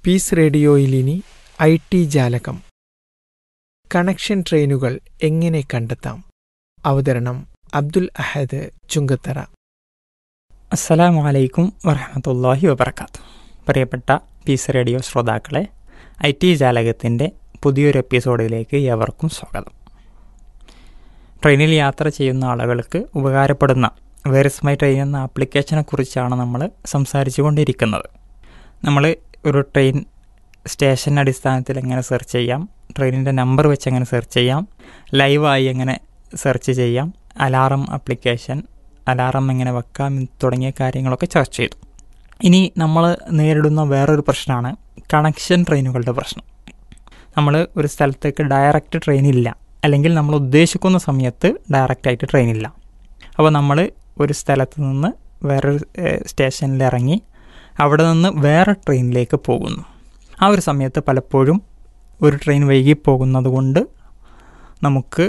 Piece റേഡിയോയിൽ ഇനി I T ജാലകം കണക്ഷൻ ട്രെയിനുകൾ എങ്ങനെ കണ്ടെത്താം അവതരണം അബ്ദുൽ അഹദ് ചുങ്കത്തറ അസ്സലാമു അലൈക്കും വറഹമത്തല്ലാഹി വബർക്കാത്തു പ്രിയപ്പെട്ട പീസ് റേഡിയോ ശ്രോതാക്കളെ ഐ ടി ജാലകത്തിൻ്റെ പുതിയൊരു എപ്പിസോഡിലേക്ക് ഏവർക്കും സ്വാഗതം ട്രെയിനിൽ യാത്ര ചെയ്യുന്ന ആളുകൾക്ക് ഉപകാരപ്പെടുന്ന വേർസ് മൈ ട്രെയിൻ എന്ന ആപ്ലിക്കേഷനെ കുറിച്ചാണ് നമ്മൾ സംസാരിച്ചു കൊണ്ടിരിക്കുന്നത് നമ്മൾ ഒരു ട്രെയിൻ സ്റ്റേഷൻ അടിസ്ഥാനത്തിൽ എങ്ങനെ സെർച്ച് ചെയ്യാം ട്രെയിനിൻ്റെ നമ്പർ വെച്ച് എങ്ങനെ സെർച്ച് ചെയ്യാം ലൈവായി എങ്ങനെ സെർച്ച് ചെയ്യാം അലാറം ആപ്ലിക്കേഷൻ അലാറം എങ്ങനെ വെക്കാം തുടങ്ങിയ കാര്യങ്ങളൊക്കെ ചർച്ച ചെയ്തു ഇനി നമ്മൾ നേരിടുന്ന വേറൊരു പ്രശ്നമാണ് കണക്ഷൻ ട്രെയിനുകളുടെ പ്രശ്നം നമ്മൾ ഒരു സ്ഥലത്തേക്ക് ഡയറക്റ്റ് ട്രെയിൻ ഇല്ല അല്ലെങ്കിൽ നമ്മൾ ഉദ്ദേശിക്കുന്ന സമയത്ത് ഡയറക്റ്റായിട്ട് ട്രെയിൻ ഇല്ല അപ്പോൾ നമ്മൾ ഒരു സ്ഥലത്ത് നിന്ന് വേറൊരു സ്റ്റേഷനിൽ ഇറങ്ങി അവിടെ നിന്ന് വേറെ ട്രെയിനിലേക്ക് പോകുന്നു ആ ഒരു സമയത്ത് പലപ്പോഴും ഒരു ട്രെയിൻ വൈകി പോകുന്നത് കൊണ്ട് നമുക്ക്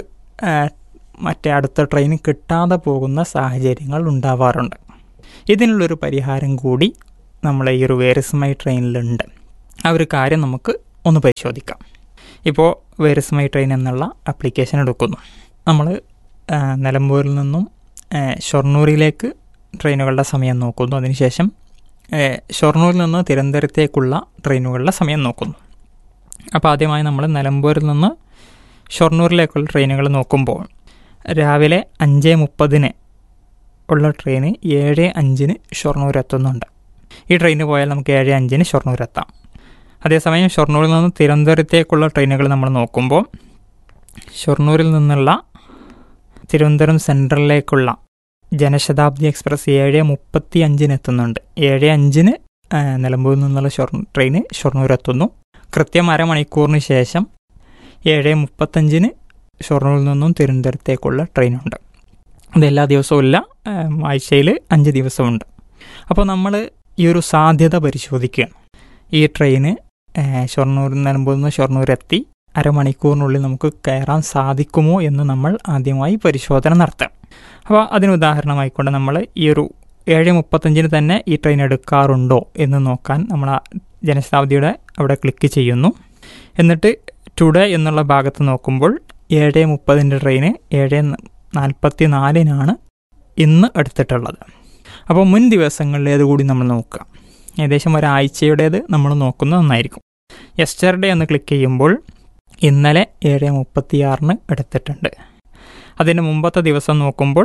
മറ്റേ അടുത്ത ട്രെയിൻ കിട്ടാതെ പോകുന്ന സാഹചര്യങ്ങൾ ഉണ്ടാവാറുണ്ട് ഇതിനുള്ളൊരു പരിഹാരം കൂടി നമ്മളെ ഈ ഒരു വേരസ്മൈ ട്രെയിനിലുണ്ട് ആ ഒരു കാര്യം നമുക്ക് ഒന്ന് പരിശോധിക്കാം ഇപ്പോൾ വേരസ്മൈ ട്രെയിൻ എന്നുള്ള ആപ്ലിക്കേഷൻ എടുക്കുന്നു നമ്മൾ നിലമ്പൂരിൽ നിന്നും ഷൊർണൂരിലേക്ക് ട്രെയിനുകളുടെ സമയം നോക്കുന്നു അതിനുശേഷം ഷൊർണൂരിൽ നിന്ന് തിരുവനന്തപുരത്തേക്കുള്ള ട്രെയിനുകളുടെ സമയം നോക്കുന്നു അപ്പോൾ ആദ്യമായി നമ്മൾ നിലമ്പൂരിൽ നിന്ന് ഷൊർണൂരിലേക്കുള്ള ട്രെയിനുകൾ നോക്കുമ്പോൾ രാവിലെ അഞ്ച് മുപ്പതിന് ഉള്ള ട്രെയിന് ഏഴ് അഞ്ചിന് ഷൊർണൂർ എത്തുന്നുണ്ട് ഈ ട്രെയിന് പോയാൽ നമുക്ക് ഏഴ് അഞ്ചിന് ഷൊർണൂർ എത്താം അതേസമയം ഷൊർണൂരിൽ നിന്ന് തിരുവനന്തപുരത്തേക്കുള്ള ട്രെയിനുകൾ നമ്മൾ നോക്കുമ്പോൾ ഷൊർണൂരിൽ നിന്നുള്ള തിരുവനന്തപുരം സെൻട്രലിലേക്കുള്ള ജനശതാബ്ദി എക്സ്പ്രസ് ഏഴ് മുപ്പത്തി അഞ്ചിന് എത്തുന്നുണ്ട് ഏഴ് അഞ്ചിന് നിലമ്പൂരിൽ നിന്നുള്ള ഷൊർ ട്രെയിന് ഷൊർണൂർ എത്തുന്നു കൃത്യം അരമണിക്കൂറിന് ശേഷം ഏഴ് മുപ്പത്തഞ്ചിന് ഷൊർണൂരിൽ നിന്നും തിരുവനന്തപുരത്തേക്കുള്ള ട്രെയിനുണ്ട് അത് എല്ലാ ദിവസവും ഇല്ല ആഴ്ചയിൽ അഞ്ച് ദിവസമുണ്ട് അപ്പോൾ നമ്മൾ ഈ ഒരു സാധ്യത പരിശോധിക്കുകയാണ് ഈ ട്രെയിന് ഷൊർണൂരിൽ നിലമ്പൂരിൽ നിന്ന് ഷൊർണൂർ എത്തി അരമണിക്കൂറിനുള്ളിൽ നമുക്ക് കയറാൻ സാധിക്കുമോ എന്ന് നമ്മൾ ആദ്യമായി പരിശോധന നടത്താം അപ്പോൾ അതിന് ഉദാഹരണമായിക്കൊണ്ട് നമ്മൾ ഈ ഒരു ഏഴ് മുപ്പത്തഞ്ചിന് തന്നെ ഈ ട്രെയിൻ എടുക്കാറുണ്ടോ എന്ന് നോക്കാൻ നമ്മൾ ജനശതാബ്ദിയുടെ അവിടെ ക്ലിക്ക് ചെയ്യുന്നു എന്നിട്ട് ടുഡേ എന്നുള്ള ഭാഗത്ത് നോക്കുമ്പോൾ ഏഴ് മുപ്പതിൻ്റെ ട്രെയിന് ഏഴ് നാൽപ്പത്തി നാലിനാണ് ഇന്ന് എടുത്തിട്ടുള്ളത് അപ്പോൾ മുൻ ദിവസങ്ങളിലേത് കൂടി നമ്മൾ നോക്കുക ഏകദേശം ഒരാഴ്ചയുടേത് നമ്മൾ നോക്കുന്നത് നന്നായിരിക്കും യെസ്റ്റർഡേ എന്ന് ക്ലിക്ക് ചെയ്യുമ്പോൾ ഇന്നലെ ഏഴ് മുപ്പത്തിയാറിന് എടുത്തിട്ടുണ്ട് അതിന് മുമ്പത്തെ ദിവസം നോക്കുമ്പോൾ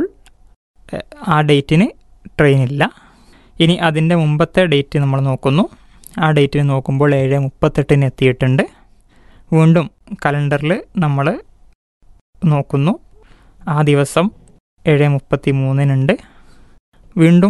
ആ ഡേറ്റിന് ട്രെയിനില്ല ഇനി അതിൻ്റെ മുമ്പത്തെ ഡേറ്റ് നമ്മൾ നോക്കുന്നു ആ ഡേറ്റിന് നോക്കുമ്പോൾ ഏഴ് മുപ്പത്തെട്ടിന് എത്തിയിട്ടുണ്ട് വീണ്ടും കലണ്ടറിൽ നമ്മൾ നോക്കുന്നു ആ ദിവസം ഏഴ് മുപ്പത്തി മൂന്നിനുണ്ട് വീണ്ടും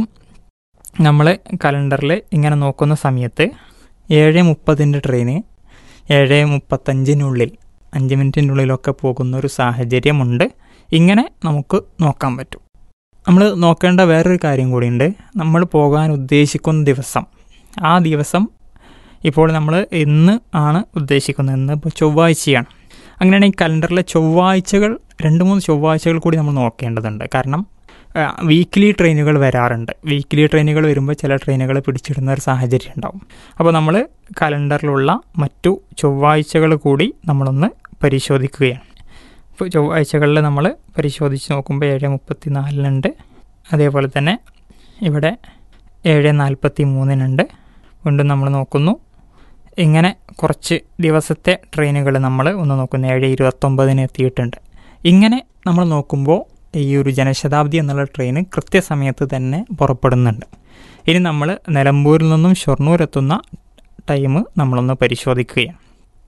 നമ്മൾ കലണ്ടറിൽ ഇങ്ങനെ നോക്കുന്ന സമയത്ത് ഏഴ് മുപ്പതിൻ്റെ ട്രെയിന് ഏഴ് മുപ്പത്തഞ്ചിനുള്ളിൽ അഞ്ച് മിനിറ്റിൻ്റെ ഉള്ളിലൊക്കെ പോകുന്ന ഒരു സാഹചര്യമുണ്ട് ഇങ്ങനെ നമുക്ക് നോക്കാൻ പറ്റും നമ്മൾ നോക്കേണ്ട വേറൊരു കാര്യം കൂടിയുണ്ട് നമ്മൾ പോകാൻ ഉദ്ദേശിക്കുന്ന ദിവസം ആ ദിവസം ഇപ്പോൾ നമ്മൾ ഇന്ന് ആണ് ഉദ്ദേശിക്കുന്നത് ഇന്ന് ഇപ്പോൾ ചൊവ്വാഴ്ചയാണ് അങ്ങനെയാണെങ്കിൽ കലണ്ടറിലെ ചൊവ്വാഴ്ചകൾ രണ്ട് മൂന്ന് ചൊവ്വാഴ്ചകൾ കൂടി നമ്മൾ നോക്കേണ്ടതുണ്ട് കാരണം വീക്ക്ലി ട്രെയിനുകൾ വരാറുണ്ട് വീക്ക്ലി ട്രെയിനുകൾ വരുമ്പോൾ ചില ട്രെയിനുകൾ പിടിച്ചിടുന്ന ഒരു സാഹചര്യം ഉണ്ടാവും അപ്പോൾ നമ്മൾ കലണ്ടറിലുള്ള മറ്റു ചൊവ്വാഴ്ചകൾ കൂടി നമ്മളൊന്ന് പരിശോധിക്കുകയാണ് ഇപ്പോൾ ചൊവ്വാഴ്ചകളിൽ നമ്മൾ പരിശോധിച്ച് നോക്കുമ്പോൾ ഏഴ് മുപ്പത്തി നാലിനുണ്ട് അതേപോലെ തന്നെ ഇവിടെ ഏഴ് നാൽപ്പത്തി മൂന്നിനുണ്ട് വീണ്ടും നമ്മൾ നോക്കുന്നു ഇങ്ങനെ കുറച്ച് ദിവസത്തെ ട്രെയിനുകൾ നമ്മൾ ഒന്ന് നോക്കുന്നു ഏഴ് ഇരുപത്തൊമ്പതിന് എത്തിയിട്ടുണ്ട് ഇങ്ങനെ നമ്മൾ നോക്കുമ്പോൾ ഈ ഒരു ജനശതാബ്ദി എന്നുള്ള ട്രെയിൻ കൃത്യസമയത്ത് തന്നെ പുറപ്പെടുന്നുണ്ട് ഇനി നമ്മൾ നിലമ്പൂരിൽ നിന്നും ഷൊർണൂർ എത്തുന്ന ടൈം നമ്മളൊന്ന് പരിശോധിക്കുകയാണ്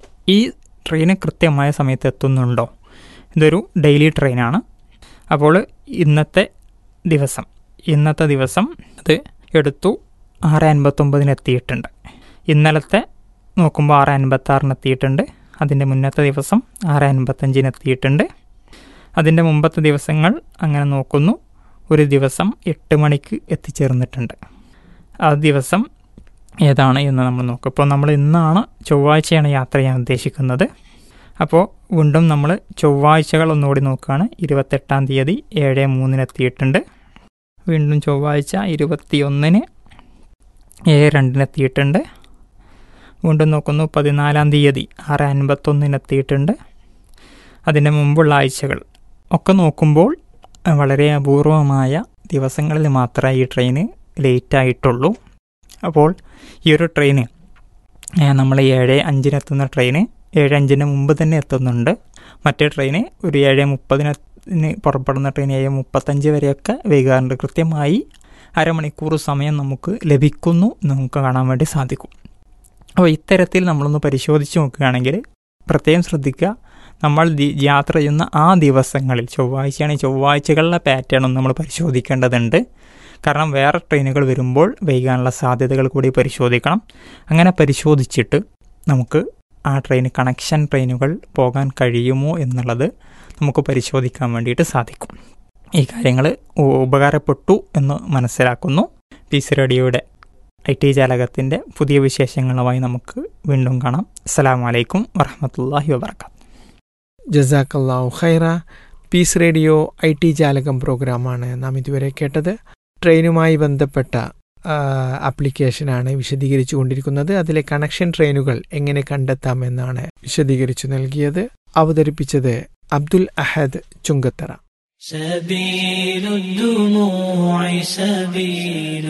ഈ ട്രെയിന് കൃത്യമായ സമയത്ത് എത്തുന്നുണ്ടോ ഇതൊരു ഡെയിലി ട്രെയിനാണ് അപ്പോൾ ഇന്നത്തെ ദിവസം ഇന്നത്തെ ദിവസം അത് എടുത്തു ആറ് അൻപത്തൊമ്പതിന് എത്തിയിട്ടുണ്ട് ഇന്നലത്തെ നോക്കുമ്പോൾ ആറ് അൻപത്താറിന് എത്തിയിട്ടുണ്ട് അതിൻ്റെ മുന്നത്തെ ദിവസം ആറ് അൻപത്തഞ്ചിന് എത്തിയിട്ടുണ്ട് അതിൻ്റെ മുമ്പത്തെ ദിവസങ്ങൾ അങ്ങനെ നോക്കുന്നു ഒരു ദിവസം എട്ട് മണിക്ക് എത്തിച്ചേർന്നിട്ടുണ്ട് ആ ദിവസം ഏതാണ് എന്ന് നമ്മൾ നോക്കും ഇപ്പോൾ നമ്മൾ ഇന്നാണ് ചൊവ്വാഴ്ചയാണ് യാത്ര ചെയ്യാൻ ഉദ്ദേശിക്കുന്നത് അപ്പോൾ വീണ്ടും നമ്മൾ ചൊവ്വാഴ്ചകൾ ഒന്നുകൂടി നോക്കുകയാണ് ഇരുപത്തെട്ടാം തീയതി ഏഴ് മൂന്നിന് എത്തിയിട്ടുണ്ട് വീണ്ടും ചൊവ്വാഴ്ച ഇരുപത്തി ഒന്നിന് ഏഴ് രണ്ടിന് എത്തിയിട്ടുണ്ട് വീണ്ടും നോക്കുന്നു പതിനാലാം തീയതി ആറ് അൻപത്തൊന്നിനെത്തിയിട്ടുണ്ട് അതിൻ്റെ മുമ്പുള്ള ആഴ്ചകൾ ഒക്കെ നോക്കുമ്പോൾ അഹ് വളരെ അപൂർവമായ ദിവസങ്ങളിൽ മാത്രമേ ഈ ട്രെയിന് ലേറ്റായിട്ടുള്ളൂ അപ്പോൾ ഈ ഒരു ട്രെയിന് നമ്മൾ ഏഴ് അഞ്ചിനെത്തുന്ന ട്രെയിന് ഏഴ് അഞ്ചിന് മുമ്പ് തന്നെ എത്തുന്നുണ്ട് മറ്റേ ട്രെയിന് ഒരു ഏഴ് മുപ്പതിന് പുറപ്പെടുന്ന ട്രെയിൻ ഏഴ് മുപ്പത്തഞ്ച് വരെയൊക്കെ വൈകാറുണ്ട് കൃത്യമായി അരമണിക്കൂർ സമയം നമുക്ക് ലഭിക്കുന്നു എന്ന് നമുക്ക് കാണാൻ വേണ്ടി സാധിക്കും അപ്പോൾ ഇത്തരത്തിൽ നമ്മളൊന്ന് പരിശോധിച്ച് നോക്കുകയാണെങ്കിൽ പ്രത്യേകം ശ്രദ്ധിക്കുക നമ്മൾ ദി- യാത്ര ചെയ്യുന്ന ആ ദിവസങ്ങളിൽ ചൊവ്വാഴ്ചയാണെങ്കിൽ ചൊവ്വാഴ്ചകളിലെ പാറ്റേണും നമ്മൾ പരിശോധിക്കേണ്ടതുണ്ട് കാരണം വേറെ ട്രെയിനുകൾ വരുമ്പോൾ വൈകാനുള്ള സാധ്യതകൾ കൂടി പരിശോധിക്കണം അങ്ങനെ പരിശോധിച്ചിട്ട് നമുക്ക് ആ ട്രെയിൻ കണക്ഷൻ ട്രെയിനുകൾ പോകാൻ കഴിയുമോ എന്നുള്ളത് നമുക്ക് പരിശോധിക്കാൻ വേണ്ടിയിട്ട് സാധിക്കും ഈ കാര്യങ്ങൾ ഉപകാരപ്പെട്ടു എന്ന് മനസ്സിലാക്കുന്നു പീസ് റേഡിയോയുടെ ഐ ടി ജാലകത്തിൻ്റെ പുതിയ വിശേഷങ്ങളുമായി നമുക്ക് വീണ്ടും കാണാം അസ്സലാമു അലൈക്കും വറഹമത്തല്ലാഹി വബർക്കാത്തു ജസാക്കല്ലാഹു ഖൈറ പീസ് റേഡിയോ ഐ ടി ജാലകം പ്രോഗ്രാമാണ് നാം ഇതുവരെ കേട്ടത് ട്രെയിനുമായി ബന്ധപ്പെട്ട ആ, ആപ്ലിക്കേഷനാണ് വിശദീകരിച്ചു കൊണ്ടിരിക്കുന്നത് അതിലെ കണക്ഷൻ ട്രെയിനുകൾ എങ്ങനെ കണ്ടെത്താമെന്നാണ് വിശദീകരിച്ചു നൽകിയത് അവതരിപ്പിച്ചത് അബ്ദുൽ അഹദ് ചുങ്കത്തറ سبيل الدموع سبيل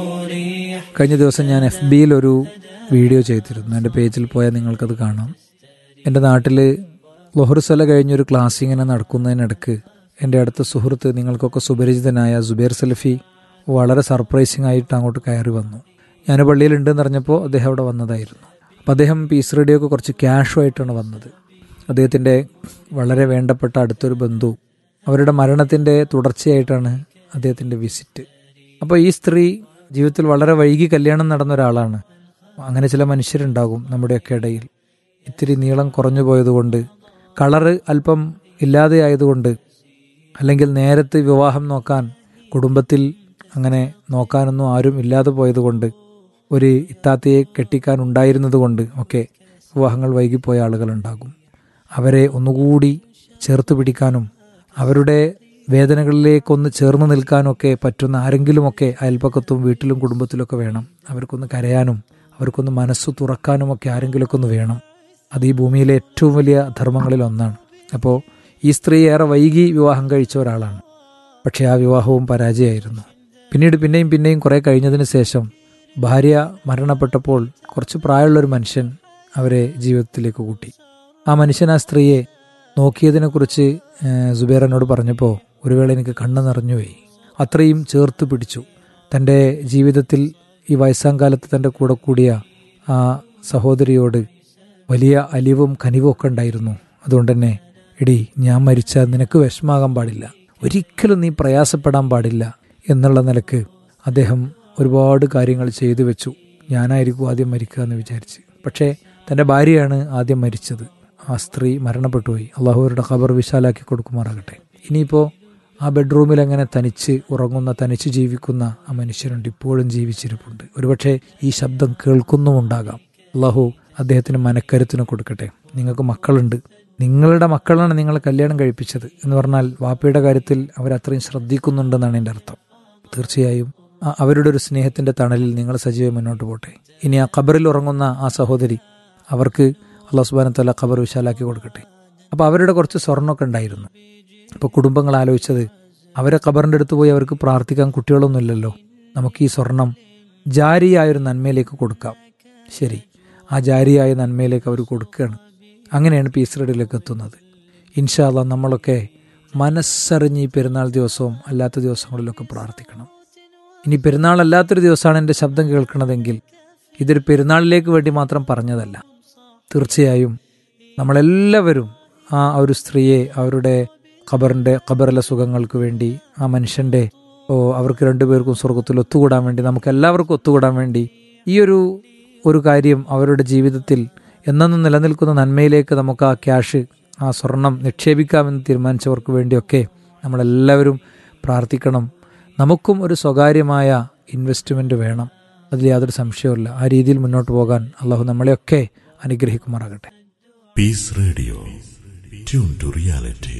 مريح കഴിഞ്ഞ ദിവസം ഞാൻ എഫ് ബിയിൽ ഒരു വീഡിയോ ചെയ്തിരുന്നു എൻ്റെ പേജിൽ പോയാൽ നിങ്ങൾക്കത് കാണാം എൻ്റെ നാട്ടിൽ ലൊഹറുസല കഴിഞ്ഞൊരു ക്ലാസ് ഇങ്ങനെ നടക്കുന്നതിനിടക്ക് എൻ്റെ അടുത്ത സുഹൃത്ത് നിങ്ങൾക്കൊക്കെ സുപരിചിതനായ സുബൈർ സലഫി വളരെ സർപ്രൈസിംഗ് ആയിട്ട് അങ്ങോട്ട് കയറി വന്നു ഞാൻ പള്ളിയിലുണ്ടെന്ന് അറിഞ്ഞപ്പോൾ അദ്ദേഹം അവിടെ വന്നതായിരുന്നു അപ്പം അദ്ദേഹം പീസ് റേഡിയോക്ക് കുറച്ച് ക്യാഷുമായിട്ടാണ് വന്നത് അദ്ദേഹത്തിൻ്റെ വളരെ വേണ്ടപ്പെട്ട അടുത്തൊരു ബന്ധു അവരുടെ മരണത്തിൻ്റെ തുടർച്ചയായിട്ടാണ് അദ്ദേഹത്തിൻ്റെ വിസിറ്റ് അപ്പോൾ ഈ സ്ത്രീ ജീവിതത്തിൽ വളരെ വൈകി കല്യാണം നടന്ന ഒരാളാണ് അങ്ങനെ ചില മനുഷ്യരുണ്ടാകും നമ്മുടെയൊക്കെ ഇടയിൽ ഇത്തിരി നീളം കുറഞ്ഞു പോയതുകൊണ്ട് കളറ് അല്പം ഇല്ലാതെ ആയതുകൊണ്ട് അല്ലെങ്കിൽ നേരത്തെ വിവാഹം നോക്കാൻ കുടുംബത്തിൽ അങ്ങനെ നോക്കാനൊന്നും ആരും ഇല്ലാതെ പോയതുകൊണ്ട് ഒരു ഇത്താത്തയെ കെട്ടിക്കാൻ ഉണ്ടായിരുന്നത് കൊണ്ട് ഒക്കെ വിവാഹങ്ങൾ വൈകിപ്പോയ ആളുകളുണ്ടാകും അവരെ ഒന്നുകൂടി ചേർത്ത് പിടിക്കാനും അവരുടെ വേദനകളിലേക്കൊന്ന് ചേർന്ന് നിൽക്കാനൊക്കെ പറ്റുന്ന ആരെങ്കിലുമൊക്കെ അയൽപ്പക്കത്തും വീട്ടിലും കുടുംബത്തിലൊക്കെ വേണം അവർക്കൊന്ന് കരയാനും അവർക്കൊന്ന് മനസ്സ് തുറക്കാനുമൊക്കെ ആരെങ്കിലുമൊക്കെ ഒന്ന് വേണം അത് ഈ ഭൂമിയിലെ ഏറ്റവും വലിയ ധർമ്മങ്ങളിൽ ഒന്നാണ് അപ്പോൾ ഈ സ്ത്രീ ഏറെ വൈകി വിവാഹം കഴിച്ച ഒരാളാണ് പക്ഷേ ആ വിവാഹവും പരാജയമായിരുന്നു പിന്നീട് പിന്നെയും പിന്നെയും കുറേ കഴിഞ്ഞതിന് ശേഷം ഭാര്യ മരണപ്പെട്ടപ്പോൾ കുറച്ച് പ്രായമുള്ളൊരു മനുഷ്യൻ അവരെ ജീവിതത്തിലേക്ക് കൂട്ടി ആ മനുഷ്യൻ ആ സ്ത്രീയെ നോക്കിയതിനെക്കുറിച്ച് സുബേർ എന്നോട് പറഞ്ഞപ്പോൾ ഒരു വേള എനിക്ക് കണ്ണ് നിറഞ്ഞുപോയി അത്രയും ചേർത്ത് പിടിച്ചു തൻ്റെ ജീവിതത്തിൽ ഈ വയസ്സാം കാലത്ത് തൻ്റെ കൂടെ കൂടിയ ആ സഹോദരിയോട് വലിയ അലിവും കനിവും ഒക്കെ ഉണ്ടായിരുന്നു അതുകൊണ്ട് തന്നെ എടി ഞാൻ മരിച്ചാൽ നിനക്ക് വിഷമാകാൻ പാടില്ല ഒരിക്കലും നീ പ്രയാസപ്പെടാൻ പാടില്ല എന്നുള്ള നിലക്ക് അദ്ദേഹം ഒരുപാട് കാര്യങ്ങൾ ചെയ്തു വെച്ചു ഞാനായിരിക്കും ആദ്യം മരിക്കുക എന്ന് വിചാരിച്ച് പക്ഷേ തൻ്റെ ഭാര്യയാണ് ആദ്യം മരിച്ചത് ആ സ്ത്രീ മരണപ്പെട്ടുപോയി അള്ളാഹുവരുടെ ഖബർ വിശാലാക്കി കൊടുക്കുമാറാകട്ടെ ഇനിയിപ്പോൾ ആ ബെഡ്റൂമിൽ അങ്ങനെ തനിച്ച് ഉറങ്ങുന്ന തനിച്ച് ജീവിക്കുന്ന ആ മനുഷ്യരുണ്ട് ഇപ്പോഴും ജീവിച്ചിരിപ്പുണ്ട് ഒരുപക്ഷെ ഈ ശബ്ദം കേൾക്കുന്നുമുണ്ടാകാം അള്ളാഹു അദ്ദേഹത്തിന് മനക്കരുത്തിന് കൊടുക്കട്ടെ നിങ്ങൾക്ക് മക്കളുണ്ട് നിങ്ങളുടെ മക്കളാണ് നിങ്ങളെ കല്യാണം കഴിപ്പിച്ചത് എന്ന് പറഞ്ഞാൽ വാപ്പയുടെ കാര്യത്തിൽ അവരത്രയും ശ്രദ്ധിക്കുന്നുണ്ടെന്നാണ് എൻ്റെ അർത്ഥം തീർച്ചയായും ആ- അവരുടെ ഒരു സ്നേഹത്തിന്റെ തണലിൽ നിങ്ങൾ സജീവം മുന്നോട്ട് പോട്ടെ ഇനി ആ ഖബറിൽ ഉറങ്ങുന്ന ആ സഹോദരി അവർക്ക് അള്ളാഹു സുബാനത്തല്ല ഖബർ വിശാലാക്കി കൊടുക്കട്ടെ അപ്പോൾ അവരുടെ കുറച്ച് സ്വർണ്ണമൊക്കെ ഉണ്ടായിരുന്നു അപ്പോൾ കുടുംബങ്ങൾ ആലോചിച്ചത് അവരെ ഖബറിൻ്റെ അടുത്ത് പോയി അവർക്ക് പ്രാർത്ഥിക്കാൻ കുട്ടികളൊന്നുമില്ലല്ലോ നമുക്ക് ഈ സ്വർണം ജാരിയായൊരു നന്മയിലേക്ക് കൊടുക്കാം ശരി ആ ജാരിയായ നന്മയിലേക്ക് അവർ കൊടുക്കുകയാണ് അങ്ങനെയാണ് പീസ് റെഡിയിലേക്ക് എത്തുന്നത് ഇൻഷാല്ല നമ്മളൊക്കെ മനസ്സറിഞ്ഞ് ഈ പെരുന്നാൾ ദിവസവും അല്ലാത്ത ദിവസങ്ങളിലൊക്കെ പ്രാർത്ഥിക്കണം ഇനി പെരുന്നാൾ അല്ലാത്തൊരു ദിവസമാണ് എൻ്റെ ശബ്ദം കേൾക്കണതെങ്കിൽ ഇതൊരു പെരുന്നാളിലേക്ക് വേണ്ടി മാത്രം പറഞ്ഞതല്ല തീർച്ചയായും നമ്മളെല്ലാവരും ആ ഒരു സ്ത്രീയെ അവരുടെ ഖബറിൻ്റെ ഖബറിലെ സുഖങ്ങൾക്ക് വേണ്ടി ആ മനുഷ്യൻ്റെ ഓ അവർക്ക് രണ്ടുപേർക്കും സ്വർഗത്തിൽ ഒത്തുകൂടാൻ വേണ്ടി നമുക്ക് എല്ലാവർക്കും ഒത്തുകൂടാൻ വേണ്ടി ഈ ഒരു ഒരു കാര്യം അവരുടെ ജീവിതത്തിൽ എന്നെന്നും നിലനിൽക്കുന്ന നന്മയിലേക്ക് നമുക്ക് ആ ക്യാഷ് ആ സ്വർണം നിക്ഷേപിക്കാമെന്ന് തീരുമാനിച്ചവർക്ക് വേണ്ടിയൊക്കെ നമ്മളെല്ലാവരും പ്രാർത്ഥിക്കണം നമുക്കും ഒരു സ്വകാര്യമായ ഇൻവെസ്റ്റ്മെൻറ്റ് വേണം അതിൽ യാതൊരു സംശയവുമില്ല ആ രീതിയിൽ മുന്നോട്ട് പോകാൻ അള്ളാഹു നമ്മളെയൊക്കെ അനുഗ്രഹിക്കുമാറാകട്ടെ Peace Radio. Tune to reality.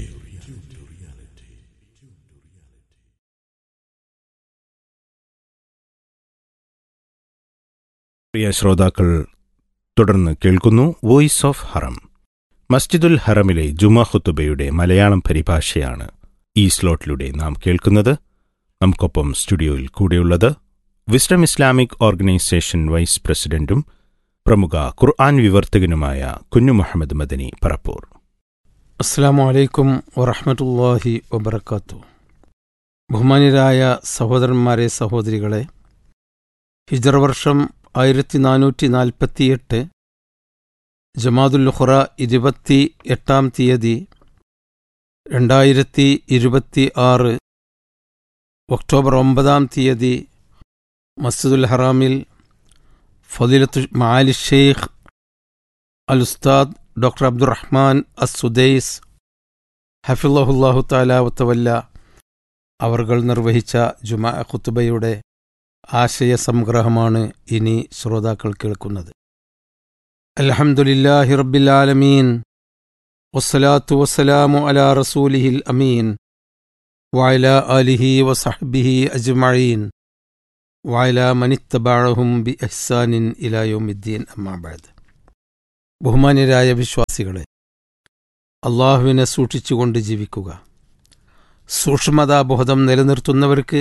പ്രിയ ശ്രോതാക്കൾ തുടർന്ന് കേൾക്കുന്നു വോയിസ് ഓഫ് ഹറം മസ്ജിദുൽ ഹറമിലെ ജുമാ ഖുത്തുബയുടെ മലയാളം പരിഭാഷയാണ് ഈ സ്ലോട്ടിലൂടെ നാം കേൾക്കുന്നത് നമുക്കൊപ്പം സ്റ്റുഡിയോയിൽ കൂടെയുള്ളത് വിസ്ഡം ഇസ്ലാമിക് ഓർഗനൈസേഷൻ വൈസ് പ്രസിഡന്റും പ്രമുഖ ഖുർആൻ വിവർത്തകനുമായ കുഞ്ഞു മുഹമ്മദ് മദനി പറപ്പൂർ അസ്സാം വലൈക്കും വറഹമത്തല്ലാഹി വബർക്കാത്തു ബഹുമാന്യരായ സഹോദരന്മാരെ സഹോദരികളെ ഹിജർ വർഷം ആയിരത്തി നാനൂറ്റി നാൽപ്പത്തിയെട്ട് ജമാദുൽ ഖുറ ഇരുപത്തി എട്ടാം തീയതി രണ്ടായിരത്തി ഇരുപത്തി ആറ് ഒക്ടോബർ ഒമ്പതാം തീയതി മസ്ജിദുൽ ഹറാമിൽ ഫദിലത്തു മാലി ഷെയ്ഖ് അൽ ഉസ്താദ് ഡോക്ടർ അബ്ദുറഹ്മാൻ അസുദൈസ് ഹഫിള്ളാഹുല്ലാഹു താലാവത്തവല്ല അവർകൾ നിർവഹിച്ച ജുമാ ഖുത്തുബയുടെ ആശയ സംഗ്രഹമാണ് ഇനി ശ്രോതാക്കൾ കേൾക്കുന്നത് അൽഹംദുലില്ലാഹി റബ്ബിൽ ആലമീൻ വസ്സലാത്തു വസ്സലാമു അലാ റസൂലിഹിൽ അമീൻ വഅല ആലിഹി വസഹ്ബിഹി അജ്മഈൻ വഅല മനിത്തബഅഹും ബി ഇഹ്സാനിൻ ഇലാ യൗമിദ്ദീൻ അമ്മാ ബഅദ് ബഹുമാന്യരായ വിശ്വാസികളെ അള്ളാഹുവിനെ സൂക്ഷിച്ചുകൊണ്ട് ജീവിക്കുക സൂക്ഷ്മതാബോധം നിലനിർത്തുന്നവർക്ക്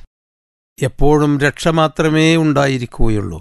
എപ്പോഴും രക്ഷ മാത്രമേ ഉണ്ടായിരിക്കുകയുള്ളൂ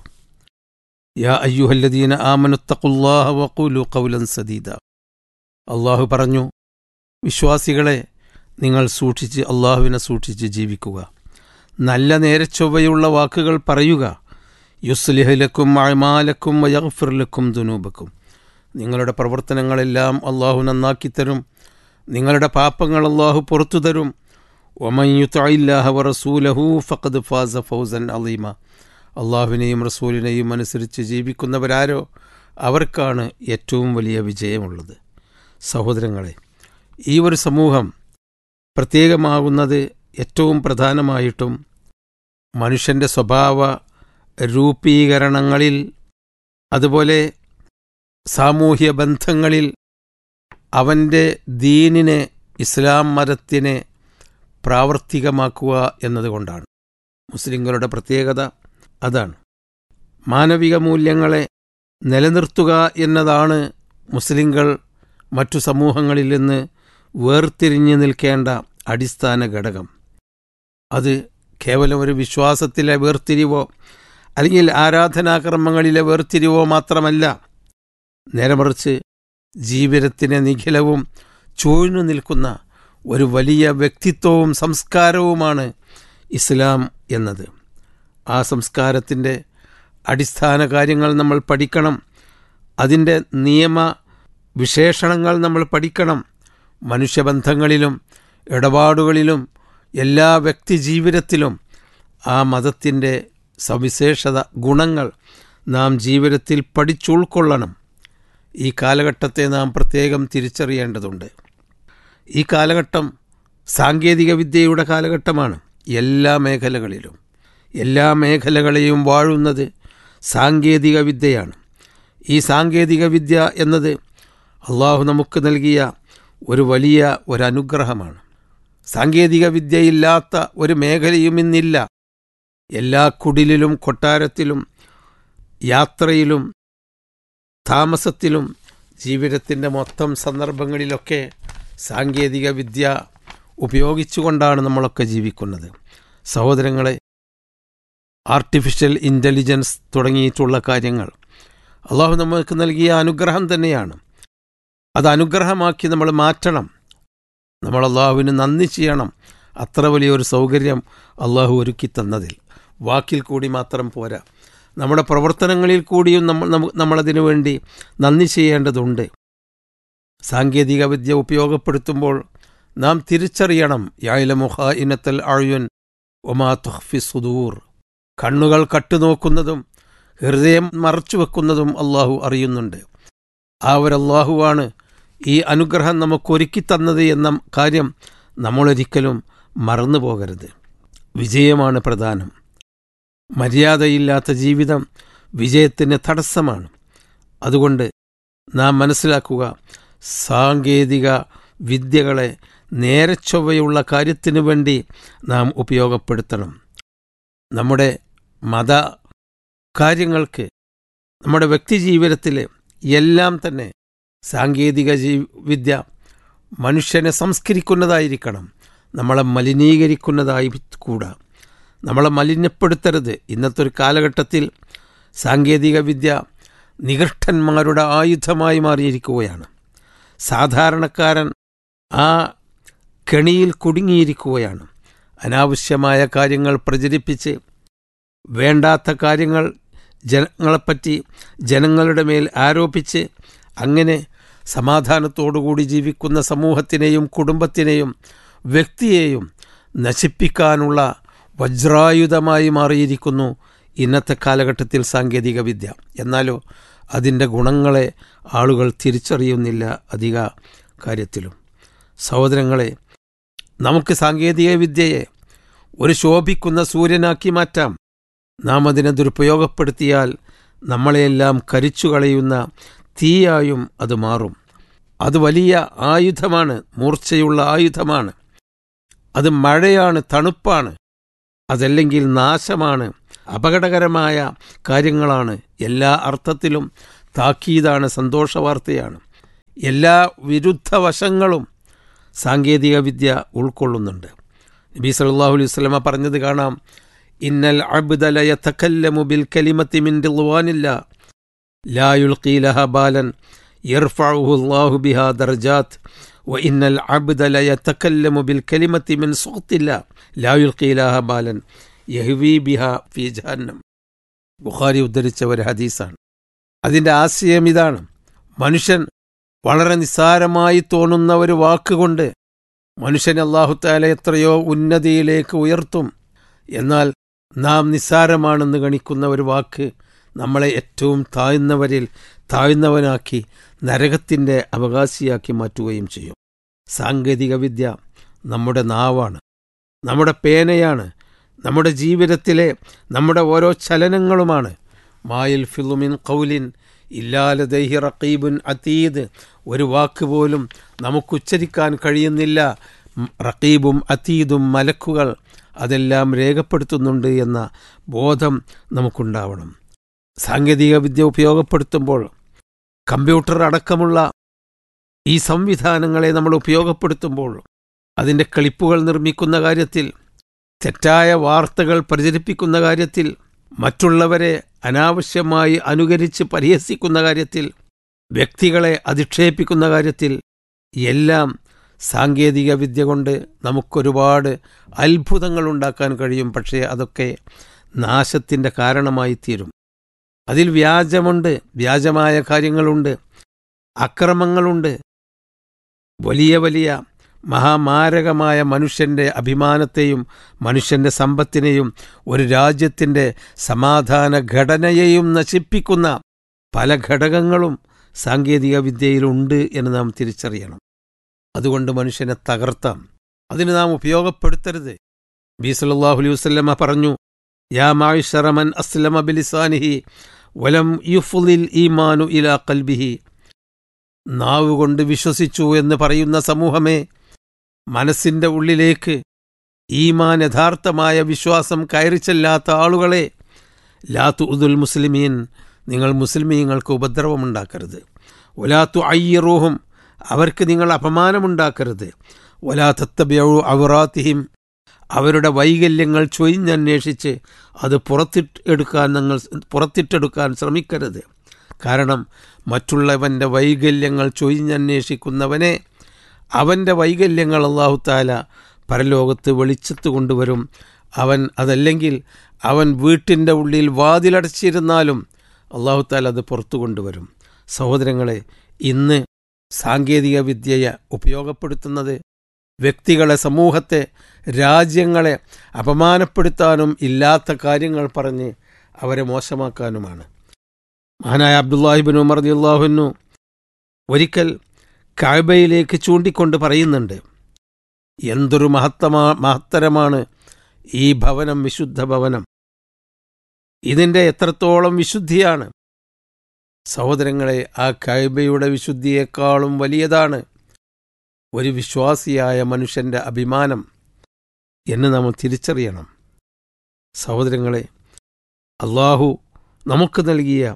യാ അയ്യുഹല്ലദീന ആമനുത്തഖുല്ലാഹ വഖൂലു ഖൗലൻ സദീദ അള്ളാഹു പറഞ്ഞു വിശ്വാസികളെ നിങ്ങൾ സൂക്ഷിച്ച് അള്ളാഹുവിനെ സൂക്ഷിച്ച് ജീവിക്കുക നല്ല നേരച്ചൊവ്വയുള്ള വാക്കുകൾ പറയുക യുസ്ലിഹലക്കും അഴമാലക്കും വയഗ്ഫിർലക്കും ദുനൂബക്കും നിങ്ങളുടെ പ്രവർത്തനങ്ങളെല്ലാം അള്ളാഹു നന്നാക്കിത്തരും നിങ്ങളുടെ പാപങ്ങൾ അള്ളാഹു പുറത്തു തരും ഒമയുത്തയില്ലാഹ റസൂലഹു ഫഖദ് ഫാസ ഫൗസൻ അലീമ അള്ളാഹുവിനെയും റസൂലിനെയും അനുസരിച്ച് ജീവിക്കുന്നവരാരോ അവർക്കാണ് ഏറ്റവും വലിയ വിജയമുള്ളത് സഹോദരങ്ങളെ ഈ ഒരു സമൂഹം പ്രത്യേകമാകുന്നത് ഏറ്റവും പ്രധാനമായിട്ടും മനുഷ്യൻ്റെ സ്വഭാവ രൂപീകരണങ്ങളിൽ അതുപോലെ സാമൂഹ്യ ബന്ധങ്ങളിൽ അവൻ്റെ ദീനിനെ ഇസ്ലാം മതത്തിനെ പ്രാവർത്തികമാക്കുക എന്നതുകൊണ്ടാണ് മുസ്ലിങ്ങളുടെ പ്രത്യേകത അതാണ് മാനവിക മൂല്യങ്ങളെ നിലനിർത്തുക എന്നതാണ് മുസ്ലിങ്ങൾ മറ്റു സമൂഹങ്ങളിൽ നിന്ന് വേർതിരിഞ്ഞു നിൽക്കേണ്ട അടിസ്ഥാന ഘടകം അത് കേവലം ഒരു വിശ്വാസത്തിലെ വേർതിരിവോ അല്ലെങ്കിൽ ആരാധനാകർമ്മങ്ങളിലെ വേർതിരിവോ മാത്രമല്ല നേരെമറിച്ച് ജീവിതത്തിന് നിഖിലവും ചൂഴ്ന്നു നിൽക്കുന്ന ഒരു വലിയ വ്യക്തിത്വവും സംസ്കാരവുമാണ് ഇസ്ലാം എന്നത് ആ സംസ്കാരത്തിൻ്റെ അടിസ്ഥാന കാര്യങ്ങൾ നമ്മൾ പഠിക്കണം അതിൻ്റെ നിയമ വിശേഷണങ്ങൾ നമ്മൾ പഠിക്കണം മനുഷ്യബന്ധങ്ങളിലും ഇടപാടുകളിലും എല്ലാ വ്യക്തിജീവിതത്തിലും ആ മതത്തിൻ്റെ സവിശേഷത ഗുണങ്ങൾ നാം ജീവിതത്തിൽ പഠിച്ചുൾക്കൊള്ളണം ഈ കാലഘട്ടത്തെ നാം പ്രത്യേകം തിരിച്ചറിയേണ്ടതുണ്ട് ഈ കാലഘട്ടം സാങ്കേതിക വിദ്യയുടെ കാലഘട്ടമാണ് എല്ലാ മേഖലകളിലും എല്ലാ മേഖലകളെയും വാഴുന്നത് സാങ്കേതിക വിദ്യയാണ് ഈ സാങ്കേതിക വിദ്യ എന്നത് അള്ളാഹു നമുക്ക് നൽകിയ ഒരു വലിയ ഒരനുഗ്രഹമാണ് സാങ്കേതിക വിദ്യയില്ലാത്ത ഒരു മേഖലയും ഇന്നില്ല എല്ലാ കുടിലിലും കൊട്ടാരത്തിലും യാത്രയിലും താമസത്തിലും ജീവിതത്തിൻ്റെ മൊത്തം സന്ദർഭങ്ങളിലൊക്കെ സാങ്കേതിക വിദ്യ ഉപയോഗിച്ചുകൊണ്ടാണ് നമ്മളൊക്കെ ജീവിക്കുന്നത് സഹോദരങ്ങളെ ആർട്ടിഫിഷ്യൽ ഇൻ്റലിജൻസ് തുടങ്ങിയിട്ടുള്ള കാര്യങ്ങൾ അള്ളാഹു നമുക്ക് നൽകിയ അനുഗ്രഹം തന്നെയാണ് അത് അനുഗ്രഹമാക്കി നമ്മൾ മാറ്റണം നമ്മൾ അള്ളാഹുവിന് നന്ദി ചെയ്യണം അത്ര വലിയൊരു സൗകര്യം അള്ളാഹു ഒരുക്കി തന്നതിൽ വാക്കിൽ കൂടി മാത്രം പോരാ നമ്മുടെ പ്രവർത്തനങ്ങളിൽ കൂടിയും നമ്മൾ നമ്മളതിനു വേണ്ടി നന്ദി ചെയ്യേണ്ടതുണ്ട് സാങ്കേതിക വിദ്യ ഉപയോഗപ്പെടുത്തുമ്പോൾ നാം തിരിച്ചറിയണം യായിലമുഹ ഇനത്തൽ അഴുയൻ ഒമാ തുഹ്ഫി സുദൂർ കണ്ണുകൾ കട്ടുനോക്കുന്നതും ഹൃദയം മറച്ചു വെക്കുന്നതും അള്ളാഹു അറിയുന്നുണ്ട് ആ ഒരു അള്ളാഹുവാണ് ഈ അനുഗ്രഹം നമുക്കൊരുക്കി തന്നത് എന്ന കാര്യം നമ്മളൊരിക്കലും മറന്നു പോകരുത് വിജയമാണ് പ്രധാനം മര്യാദയില്ലാത്ത ജീവിതം വിജയത്തിന് തടസ്സമാണ് അതുകൊണ്ട് നാം മനസ്സിലാക്കുക സാങ്കേതിക വിദ്യകളെ നേരെ ചൊവ്വയുള്ള കാര്യത്തിനു വേണ്ടി നാം ഉപയോഗപ്പെടുത്തണം നമ്മുടെ മത കാര്യങ്ങൾക്ക് നമ്മുടെ വ്യക്തി ജീവിതത്തിൽ എല്ലാം തന്നെ സാങ്കേതിക ജീ വിദ്യ മനുഷ്യനെ സംസ്കരിക്കുന്നതായിരിക്കണം നമ്മളെ മലിനീകരിക്കുന്നതായി കൂടാ നമ്മളെ മലിനപ്പെടുത്തരുത് ഇന്നത്തെ ഒരു കാലഘട്ടത്തിൽ സാങ്കേതിക വിദ്യ നികൃഷ്ടന്മാരുടെ ആയുധമായി മാറിയിരിക്കുകയാണ് സാധാരണക്കാരൻ ആ കെണിയിൽ കുടുങ്ങിയിരിക്കുകയാണ് അനാവശ്യമായ കാര്യങ്ങൾ പ്രചരിപ്പിച്ച് വേണ്ടാത്ത കാര്യങ്ങൾ ജനങ്ങളെപ്പറ്റി ജനങ്ങളുടെ മേൽ ആരോപിച്ച് അങ്ങനെ സമാധാനത്തോടുകൂടി ജീവിക്കുന്ന സമൂഹത്തിനെയും കുടുംബത്തിനെയും വ്യക്തിയെയും നശിപ്പിക്കാനുള്ള വജ്രായുധമായി മാറിയിരിക്കുന്നു ഇന്നത്തെ കാലഘട്ടത്തിൽ സാങ്കേതിക വിദ്യ എന്നാലോ അതിൻ്റെ ഗുണങ്ങളെ ആളുകൾ തിരിച്ചറിയുന്നില്ല അധിക കാര്യത്തിലും സഹോദരങ്ങളെ നമുക്ക് സാങ്കേതിക വിദ്യയെ ഒരു ശോഭിക്കുന്ന സൂര്യനാക്കി മാറ്റാം നാം അതിനെ ദുരുപയോഗപ്പെടുത്തിയാൽ നമ്മളെയെല്ലാം കരിച്ചു കളയുന്ന തീയായും അത് മാറും അത് വലിയ ആയുധമാണ് മൂർച്ചയുള്ള ആയുധമാണ് അത് മഴയാണ് തണുപ്പാണ് അതല്ലെങ്കിൽ നാശമാണ് അപകടകരമായ കാര്യങ്ങളാണ് എല്ലാ അർത്ഥത്തിലും താക്കീതാണ് സന്തോഷവാർത്തയാണ് എല്ലാ വിരുദ്ധ വശങ്ങളും സാങ്കേതിക വിദ്യ ഉൾക്കൊള്ളുന്നുണ്ട് നബി സല്ലല്ലാഹു അലൈഹി വസല്ലമ പറഞ്ഞത് കാണാം ഇന്നൽ അബ്ദല യതകല്ലമു ബിൽ കലിമത്തി മിൻ റിദ്വാനില്ല ലാ യുൽഖി ലഹ ബാലൻ യർഫഉഹു അല്ലാഹു ബിഹാ ദർജാത്ത് وإن العبد ليتكلم بالكلمة من سخط الله لا يلقي لها بالا യഹ്വി ബിഹ ഫി ജഹന്നം ബുഖാരി ഉദ്ധരിച്ച ഒരു ഹദീസാണ് അതിൻ്റെ ആശയം ഇതാണ് മനുഷ്യൻ വളരെ നിസ്സാരമായി തോന്നുന്ന ഒരു വാക്കുകൊണ്ട് മനുഷ്യൻ അള്ളാഹുത്താല എത്രയോ ഉന്നതിയിലേക്ക് ഉയർത്തും എന്നാൽ നാം നിസ്സാരമാണെന്ന് ഗണിക്കുന്ന ഒരു വാക്ക് നമ്മളെ ഏറ്റവും താഴ്ന്നവരിൽ താഴ്ന്നവനാക്കി നരകത്തിൻ്റെ അവകാശിയാക്കി മാറ്റുകയും ചെയ്യും സാങ്കേതിക വിദ്യ നമ്മുടെ നാവാണ് നമ്മുടെ പേനയാണ് നമ്മുടെ ജീവിതത്തിലെ നമ്മുടെ ഓരോ ചലനങ്ങളുമാണ് മായിൽ ഫിലുമിൻ കൗലിൻ ഇല്ലാലദൈഹി റക്കീബുൻ അതീദ് ഒരു വാക്ക് പോലും നമുക്ക് ഉച്ചരിക്കാൻ കഴിയുന്നില്ല റക്കീബും അതീദും മലക്കുകൾ അതെല്ലാം രേഖപ്പെടുത്തുന്നുണ്ട് എന്ന ബോധം നമുക്കുണ്ടാവണം സാങ്കേതിക വിദ്യ ഉപയോഗപ്പെടുത്തുമ്പോൾ കമ്പ്യൂട്ടർ അടക്കമുള്ള ഈ സംവിധാനങ്ങളെ നമ്മൾ ഉപയോഗപ്പെടുത്തുമ്പോൾ അതിൻ്റെ ക്ലിപ്പുകൾ നിർമ്മിക്കുന്ന കാര്യത്തിൽ തെറ്റായ വാർത്തകൾ പ്രചരിപ്പിക്കുന്ന കാര്യത്തിൽ മറ്റുള്ളവരെ അനാവശ്യമായി അനുകരിച്ച് പരിഹസിക്കുന്ന കാര്യത്തിൽ വ്യക്തികളെ അധിക്ഷേപിക്കുന്ന കാര്യത്തിൽ എല്ലാം സാങ്കേതിക വിദ്യ കൊണ്ട് നമുക്കൊരുപാട് അത്ഭുതങ്ങൾ ഉണ്ടാക്കാൻ കഴിയും പക്ഷേ അതൊക്കെ നാശത്തിൻ്റെ കാരണമായി തീരും അതിൽ വ്യാജമുണ്ട് വ്യാജമായ കാര്യങ്ങളുണ്ട് അക്രമങ്ങളുണ്ട് വലിയ വലിയ മഹാമാരകമായ മനുഷ്യൻ്റെ അഭിമാനത്തെയും മനുഷ്യൻ്റെ സമ്പത്തിനെയും ഒരു രാജ്യത്തിൻ്റെ സമാധാന ഘടനയെയും നശിപ്പിക്കുന്ന പല ഘടകങ്ങളും സാങ്കേതിക വിദ്യയിലുണ്ട് എന്ന് നാം തിരിച്ചറിയണം അതുകൊണ്ട് മനുഷ്യനെ തകർത്താം അതിന് നാം ഉപയോഗപ്പെടുത്തരുത് ബി സല്ലല്ലാഹു അലൈഹി വസല്ലമ പറഞ്ഞു യാ മായിഷറമൻ അസ്ലമ ബിലിസാനിഹി വലം യുഫ്ലിൽ ഈമാനു ഇലാ കൽബിഹി നാവ് കൊണ്ട് വിശ്വസിച്ചു എന്ന് പറയുന്ന സമൂഹമേ മനസ്സിന്റെ ഉള്ളിലേക്ക് ഈമാൻ യഥാർത്ഥമായ വിശ്വാസം കയറിച്ചെല്ലാത്ത ആളുകളെ ലാത്തു ഉദുൽ മുസ്ലിമീൻ നിങ്ങൾ മുസ്ലിമീങ്ങൾക്ക് ഉപദ്രവമുണ്ടാക്കരുത് ഒലാത്തു അയ്യറൂഹും അവർക്ക് നിങ്ങൾ അപമാനമുണ്ടാക്കരുത് ഒലാ തത്തബ്യു അവറാത്തിഹിം അവരുടെ വൈകല്യങ്ങൾ ചൊയിഞ്ഞന്വേഷിച്ച് അത് പുറത്തിട്ട് എടുക്കാൻ നിങ്ങൾ പുറത്തിട്ടെടുക്കാൻ ശ്രമിക്കരുത് കാരണം മറ്റുള്ളവൻ്റെ വൈകല്യങ്ങൾ ചൊയിഞ്ഞന്വേഷിക്കുന്നവനെ അവൻ്റെ വൈകല്യങ്ങൾ അള്ളാഹുത്താല പരലോകത്ത് വെളിച്ചത്ത് കൊണ്ടുവരും അവൻ അതല്ലെങ്കിൽ അവൻ വീട്ടിൻ്റെ ഉള്ളിൽ വാതിലടച്ചിരുന്നാലും അള്ളാഹുത്താല അത് പുറത്തു കൊണ്ടുവരും സഹോദരങ്ങളെ ഇന്ന് സാങ്കേതിക വിദ്യയെ ഉപയോഗപ്പെടുത്തുന്നത് വ്യക്തികളെ സമൂഹത്തെ രാജ്യങ്ങളെ അപമാനപ്പെടുത്താനും ഇല്ലാത്ത കാര്യങ്ങൾ പറഞ്ഞ് അവരെ മോശമാക്കാനുമാണ് മഹാനായ അബ്ദുല്ലാഹിബിൻ ഉമർ അള്ളാഹുനു ഒരിക്കൽ കാബയിലേക്ക് ചൂണ്ടിക്കൊണ്ട് പറയുന്നുണ്ട് എന്തൊരു മഹത്തമാ മഹത്തരമാണ് ഈ ഭവനം വിശുദ്ധ ഭവനം ഇതിൻ്റെ എത്രത്തോളം വിശുദ്ധിയാണ് സഹോദരങ്ങളെ ആ കൈബയുടെ വിശുദ്ധിയേക്കാളും വലിയതാണ് ഒരു വിശ്വാസിയായ മനുഷ്യന്റെ അഭിമാനം എന്ന് നമ്മൾ തിരിച്ചറിയണം സഹോദരങ്ങളെ അള്ളാഹു നമുക്ക് നൽകിയ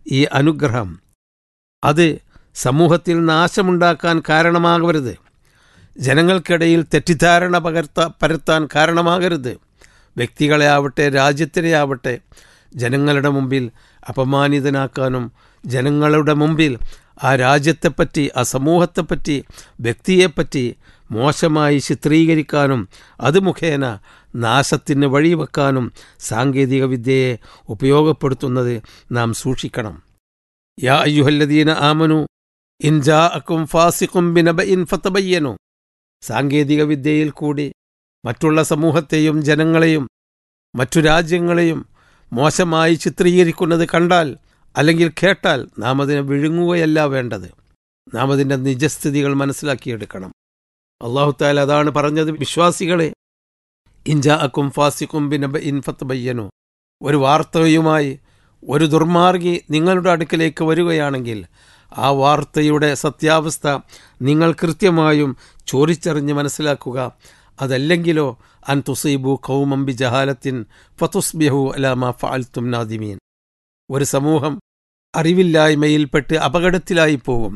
ഈ അനുഗ്രഹം അത് സമൂഹത്തിൽ നാശമുണ്ടാക്കാൻ കാരണമാകരുത് ജനങ്ങൾക്കിടയിൽ തെറ്റിദ്ധാരണ പകർത്ത പരത്താൻ കാരണമാകരുത് വ്യക്തികളെ ആവട്ടെ രാജ്യത്തിനെ ആവട്ടെ ജനങ്ങളുടെ മുമ്പിൽ അപമാനിതനാക്കാനും ജനങ്ങളുടെ മുമ്പിൽ ആ രാജ്യത്തെപ്പറ്റി ആ സമൂഹത്തെപ്പറ്റി വ്യക്തിയെപ്പറ്റി മോശമായി ചിത്രീകരിക്കാനും അത് മുഖേന നാശത്തിന് വഴിവെക്കാനും സാങ്കേതിക വിദ്യയെ ഉപയോഗപ്പെടുത്തുന്നത് നാം സൂക്ഷിക്കണം യാ അയ്യുഹല്ലദീന ആമനു ഇൻജാ അക്കും ഫാസിഖും ബിനബഇൻ ഫതബയ്യനു സാങ്കേതിക വിദ്യയിൽ കൂടി മറ്റുള്ള സമൂഹത്തെയും ജനങ്ങളെയും മറ്റു രാജ്യങ്ങളെയും മോശമായി ചിത്രീകരിക്കുന്നത് കണ്ടാൽ അല്ലെങ്കിൽ കേട്ടാൽ നാം അതിനെ വിഴുങ്ങുകയല്ല വേണ്ടത് നാം അതിൻ്റെ നിജസ്ഥിതികൾ മനസ്സിലാക്കിയെടുക്കണം അള്ളാഹുത്താൽ അതാണ് പറഞ്ഞത് വിശ്വാസികളെ ഇൻജാ അക്കും ഫാസിഖും ബിനബ ഇൻ ഫത്തബയ്യനു ഒരു വാർത്തയുമായി ഒരു ദുർമാർഗി നിങ്ങളുടെ അടുക്കലേക്ക് വരികയാണെങ്കിൽ ആ വാർത്തയുടെ സത്യാവസ്ഥ നിങ്ങൾ കൃത്യമായും ചോദിച്ചറിഞ്ഞ് മനസ്സിലാക്കുക അതല്ലെങ്കിലോ അൻ തുസൈബു കൗമംബി ജഹാലത്തിൻ ഫതുസ്ബിഹു അലാമ ഫാൽത്തും നാദിമീൻ ഒരു സമൂഹം അറിവില്ലായ്മയിൽപ്പെട്ട് അപകടത്തിലായി പോകും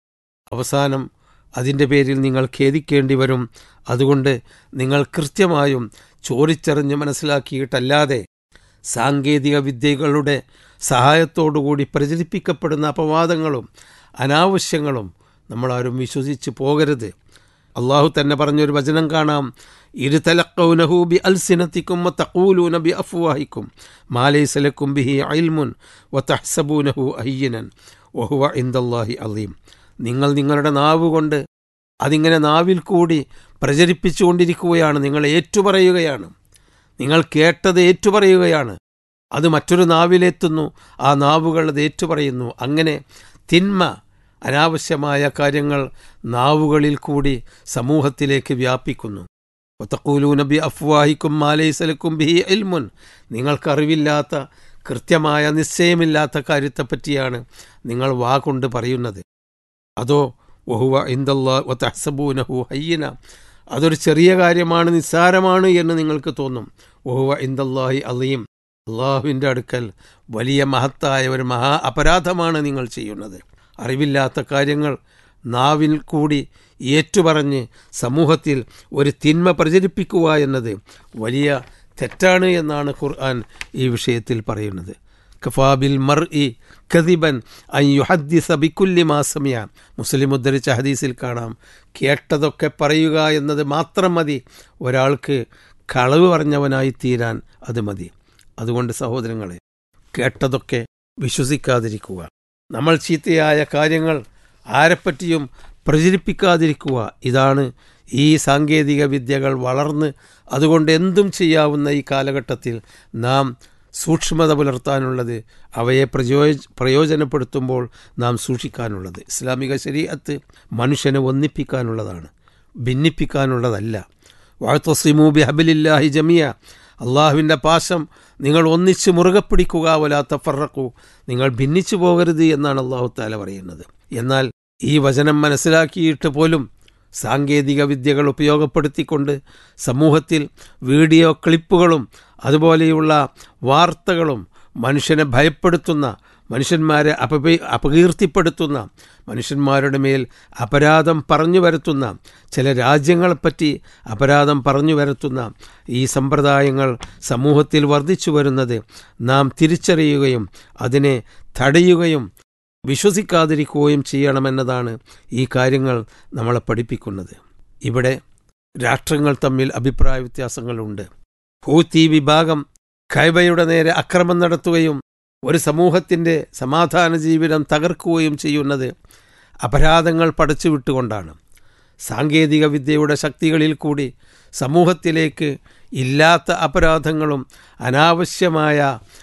അവസാനം അതിൻ്റെ പേരിൽ നിങ്ങൾ ഖേദിക്കേണ്ടി വരും അതുകൊണ്ട് നിങ്ങൾ കൃത്യമായും ചോദിച്ചറിഞ്ഞ് മനസ്സിലാക്കിയിട്ടല്ലാതെ സാങ്കേതിക വിദ്യകളുടെ സഹായത്തോടുകൂടി പ്രചരിപ്പിക്കപ്പെടുന്ന അപവാദങ്ങളും അനാവശ്യങ്ങളും നമ്മളാരും വിശ്വസിച്ച് പോകരുത് അള്ളാഹു തന്നെ പറഞ്ഞൊരു വചനം കാണാം ഇരുതലക്കൗനഹു ബി അൽസിനത്തിക്കും തഖൂലൂന ബി അഫ്വാഹിക്കും മാലൈസലക്കും ബിഹി അയിൽമുൻ വ തഹ്സബൂനഹു അയ്യനൻ വഹുവ ഇന്ദല്ലാഹി അലീം നിങ്ങൾ നിങ്ങളുടെ നാവ് കൊണ്ട് അതിങ്ങനെ നാവിൽ കൂടി പ്രചരിപ്പിച്ചുകൊണ്ടിരിക്കുകയാണ് നിങ്ങൾ ഏറ്റുപറയുകയാണ് നിങ്ങൾ കേട്ടത് ഏറ്റുപറയുകയാണ് അത് മറ്റൊരു നാവിലെത്തുന്നു ആ നാവുകൾ അത് ഏറ്റുപറയുന്നു അങ്ങനെ തിന്മ അനാവശ്യമായ കാര്യങ്ങൾ നാവുകളിൽ കൂടി സമൂഹത്തിലേക്ക് വ്യാപിക്കുന്നു ഒത്തക്കൂലൂനബി അഫ്വാഹിക്കും മാലൈസലക്കും ബി എൽമുൻ നിങ്ങൾക്കറിവില്ലാത്ത കൃത്യമായ നിശ്ചയമില്ലാത്ത കാര്യത്തെപ്പറ്റിയാണ് നിങ്ങൾ വാ കൊണ്ട് പറയുന്നത് അതോ വഹുവ ഇന്ദല്ലാ വത്തഹസബൂനഹു ഹയ്യന അതൊരു ചെറിയ കാര്യമാണ് നിസ്സാരമാണ് എന്ന് നിങ്ങൾക്ക് തോന്നും വഹുവ ഇന്ദല്ലാഹി അലീം അള്ളാഹുവിൻ്റെ അടുക്കൽ വലിയ മഹത്തായ ഒരു മഹാ അപരാധമാണ് നിങ്ങൾ ചെയ്യുന്നത് അറിവില്ലാത്ത കാര്യങ്ങൾ നാവിൽ കൂടി ഏറ്റുപറഞ്ഞ് സമൂഹത്തിൽ ഒരു തിന്മ പ്രചരിപ്പിക്കുക എന്നത് വലിയ തെറ്റാണ് എന്നാണ് ഖുർആൻ ഈ വിഷയത്തിൽ പറയുന്നത് കഫാബിൽ മർ ഇ ഖദിബൻ അയ്യുഹദ്ദിസ ബിക്കുല്ലി മാസമിയ മുസ്ലിം ഉദ്ധരിച്ച ഹദീസിൽ കാണാം കേട്ടതൊക്കെ പറയുക എന്നത് മാത്രം മതി ഒരാൾക്ക് കളവ് പറഞ്ഞവനായി തീരാൻ അത് മതി അതുകൊണ്ട് സഹോദരങ്ങളെ കേട്ടതൊക്കെ വിശ്വസിക്കാതിരിക്കുക നമ്മൾ ചീത്തയായ കാര്യങ്ങൾ ആരെപ്പറ്റിയും പ്രചരിപ്പിക്കാതിരിക്കുക ഇതാണ് ഈ സാങ്കേതിക വിദ്യകൾ വളർന്ന് അതുകൊണ്ട് എന്തും ചെയ്യാവുന്ന ഈ കാലഘട്ടത്തിൽ നാം സൂക്ഷ്മത പുലർത്താനുള്ളത് അവയെ പ്രയോജ പ്രയോജനപ്പെടുത്തുമ്പോൾ നാം സൂക്ഷിക്കാനുള്ളത് ഇസ്ലാമിക ശരീരത്ത് മനുഷ്യനെ ഒന്നിപ്പിക്കാനുള്ളതാണ് ഭിന്നിപ്പിക്കാനുള്ളതല്ല വാഴ്ത്തസിമു ബി ഹബിലില്ലാഹി ജമിയ അള്ളാഹുവിൻ്റെ പാശം നിങ്ങൾ ഒന്നിച്ച് മുറുകെ പിടിക്കുക വലാത്ത ഫറക്കു നിങ്ങൾ ഭിന്നിച്ചു പോകരുത് എന്നാണ് അള്ളാഹു താല പറയുന്നത് എന്നാൽ ഈ വചനം മനസ്സിലാക്കിയിട്ട് പോലും സാങ്കേതിക വിദ്യകൾ ഉപയോഗപ്പെടുത്തിക്കൊണ്ട് സമൂഹത്തിൽ വീഡിയോ ക്ലിപ്പുകളും അതുപോലെയുള്ള വാർത്തകളും മനുഷ്യനെ ഭയപ്പെടുത്തുന്ന മനുഷ്യന്മാരെ അപപ അപകീർത്തിപ്പെടുത്തുന്ന മനുഷ്യന്മാരുടെ മേൽ അപരാധം പറഞ്ഞു വരുത്തുന്ന ചില രാജ്യങ്ങളെപ്പറ്റി അപരാധം പറഞ്ഞു വരുത്തുന്ന ഈ സമ്പ്രദായങ്ങൾ സമൂഹത്തിൽ വർദ്ധിച്ചു വരുന്നത് നാം തിരിച്ചറിയുകയും അതിനെ തടയുകയും വിശ്വസിക്കാതിരിക്കുകയും ചെയ്യണമെന്നതാണ് ഈ കാര്യങ്ങൾ നമ്മളെ പഠിപ്പിക്കുന്നത് ഇവിടെ രാഷ്ട്രങ്ങൾ തമ്മിൽ അഭിപ്രായ വ്യത്യാസങ്ങളുണ്ട് ഹൂത്തി വിഭാഗം ഖൈബയുടെ നേരെ അക്രമം നടത്തുകയും ഒരു സമൂഹത്തിൻ്റെ സമാധാന ജീവിതം തകർക്കുകയും ചെയ്യുന്നത് അപരാധങ്ങൾ പടച്ചുവിട്ടുകൊണ്ടാണ് സാങ്കേതിക വിദ്യയുടെ ശക്തികളിൽ കൂടി സമൂഹത്തിലേക്ക് ഇല്ലാത്ത അപരാധങ്ങളും അനാവശ്യമായ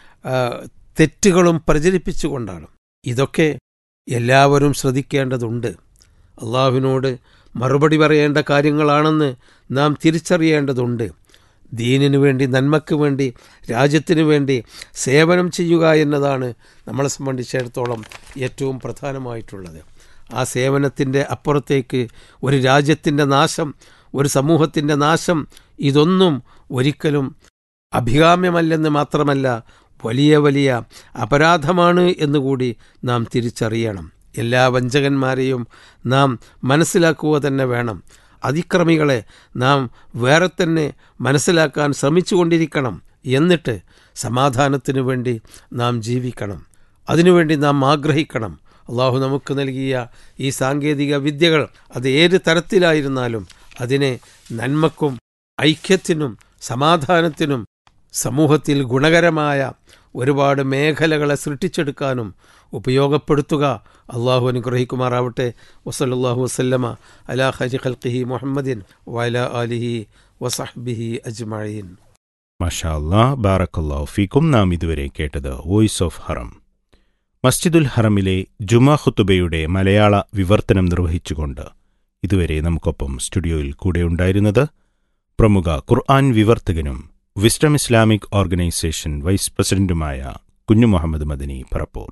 തെറ്റുകളും പ്രചരിപ്പിച്ചുകൊണ്ടാണ് ഇതൊക്കെ എല്ലാവരും ശ്രദ്ധിക്കേണ്ടതുണ്ട് അള്ളാഹുവിനോട് മറുപടി പറയേണ്ട കാര്യങ്ങളാണെന്ന് നാം തിരിച്ചറിയേണ്ടതുണ്ട് ദീനിനു വേണ്ടി നന്മയ്ക്ക് വേണ്ടി രാജ്യത്തിനു വേണ്ടി സേവനം ചെയ്യുക എന്നതാണ് നമ്മളെ സംബന്ധിച്ചിടത്തോളം ഏറ്റവും പ്രധാനമായിട്ടുള്ളത് ആ സേവനത്തിൻ്റെ അപ്പുറത്തേക്ക് ഒരു രാജ്യത്തിൻ്റെ നാശം ഒരു സമൂഹത്തിൻ്റെ നാശം ഇതൊന്നും ഒരിക്കലും അഭികാമ്യമല്ലെന്ന് മാത്രമല്ല വലിയ വലിയ അപരാധമാണ് എന്നുകൂടി നാം തിരിച്ചറിയണം എല്ലാ വഞ്ചകന്മാരെയും നാം മനസ്സിലാക്കുക തന്നെ വേണം അതിക്രമികളെ നാം വേറെ തന്നെ മനസ്സിലാക്കാൻ ശ്രമിച്ചുകൊണ്ടിരിക്കണം എന്നിട്ട് സമാധാനത്തിനു വേണ്ടി നാം ജീവിക്കണം അതിനുവേണ്ടി നാം ആഗ്രഹിക്കണം അള്ളാഹു നമുക്ക് നൽകിയ ഈ സാങ്കേതിക വിദ്യകൾ അത് ഏത് തരത്തിലായിരുന്നാലും അതിനെ നന്മക്കും ഐക്യത്തിനും സമാധാനത്തിനും സമൂഹത്തിൽ ഗുണകരമായ ഒരുപാട് മേഖലകളെ സൃഷ്ടിച്ചെടുക്കാനും ഉപയോഗപ്പെടുത്തുക അള്ളാഹു അനുഗ്രഹിക്കുമാറാവട്ടെ വസല്ലാഹു വസ്ല്ലമ അലാ ഹരി ഖൽഖിഹി മുഹമ്മദിൻ വല അലിഹി വസഹ്ബിഹി അജ്മഴീൻ മഷാ അല്ലാ ബാറക്കല്ലാഹു ഫീക്കും നാം ഇതുവരെ കേട്ടത് വോയിസ് ഓഫ് ഹറം മസ്ജിദുൽ ഹറമിലെ ജുമാ ഖുത്തുബയുടെ മലയാള വിവർത്തനം നിർവഹിച്ചുകൊണ്ട് ഇതുവരെ നമുക്കൊപ്പം സ്റ്റുഡിയോയിൽ കൂടെയുണ്ടായിരുന്നത് പ്രമുഖ ഖുർആൻ വിവർത്തകനും വിസ്ഡം ഇസ്ലാമിക് ഓർഗനൈസേഷൻ വൈസ് പ്രസിഡന്റുമായ കുഞ്ഞു മുഹമ്മദ് മദനി പറപ്പൂർ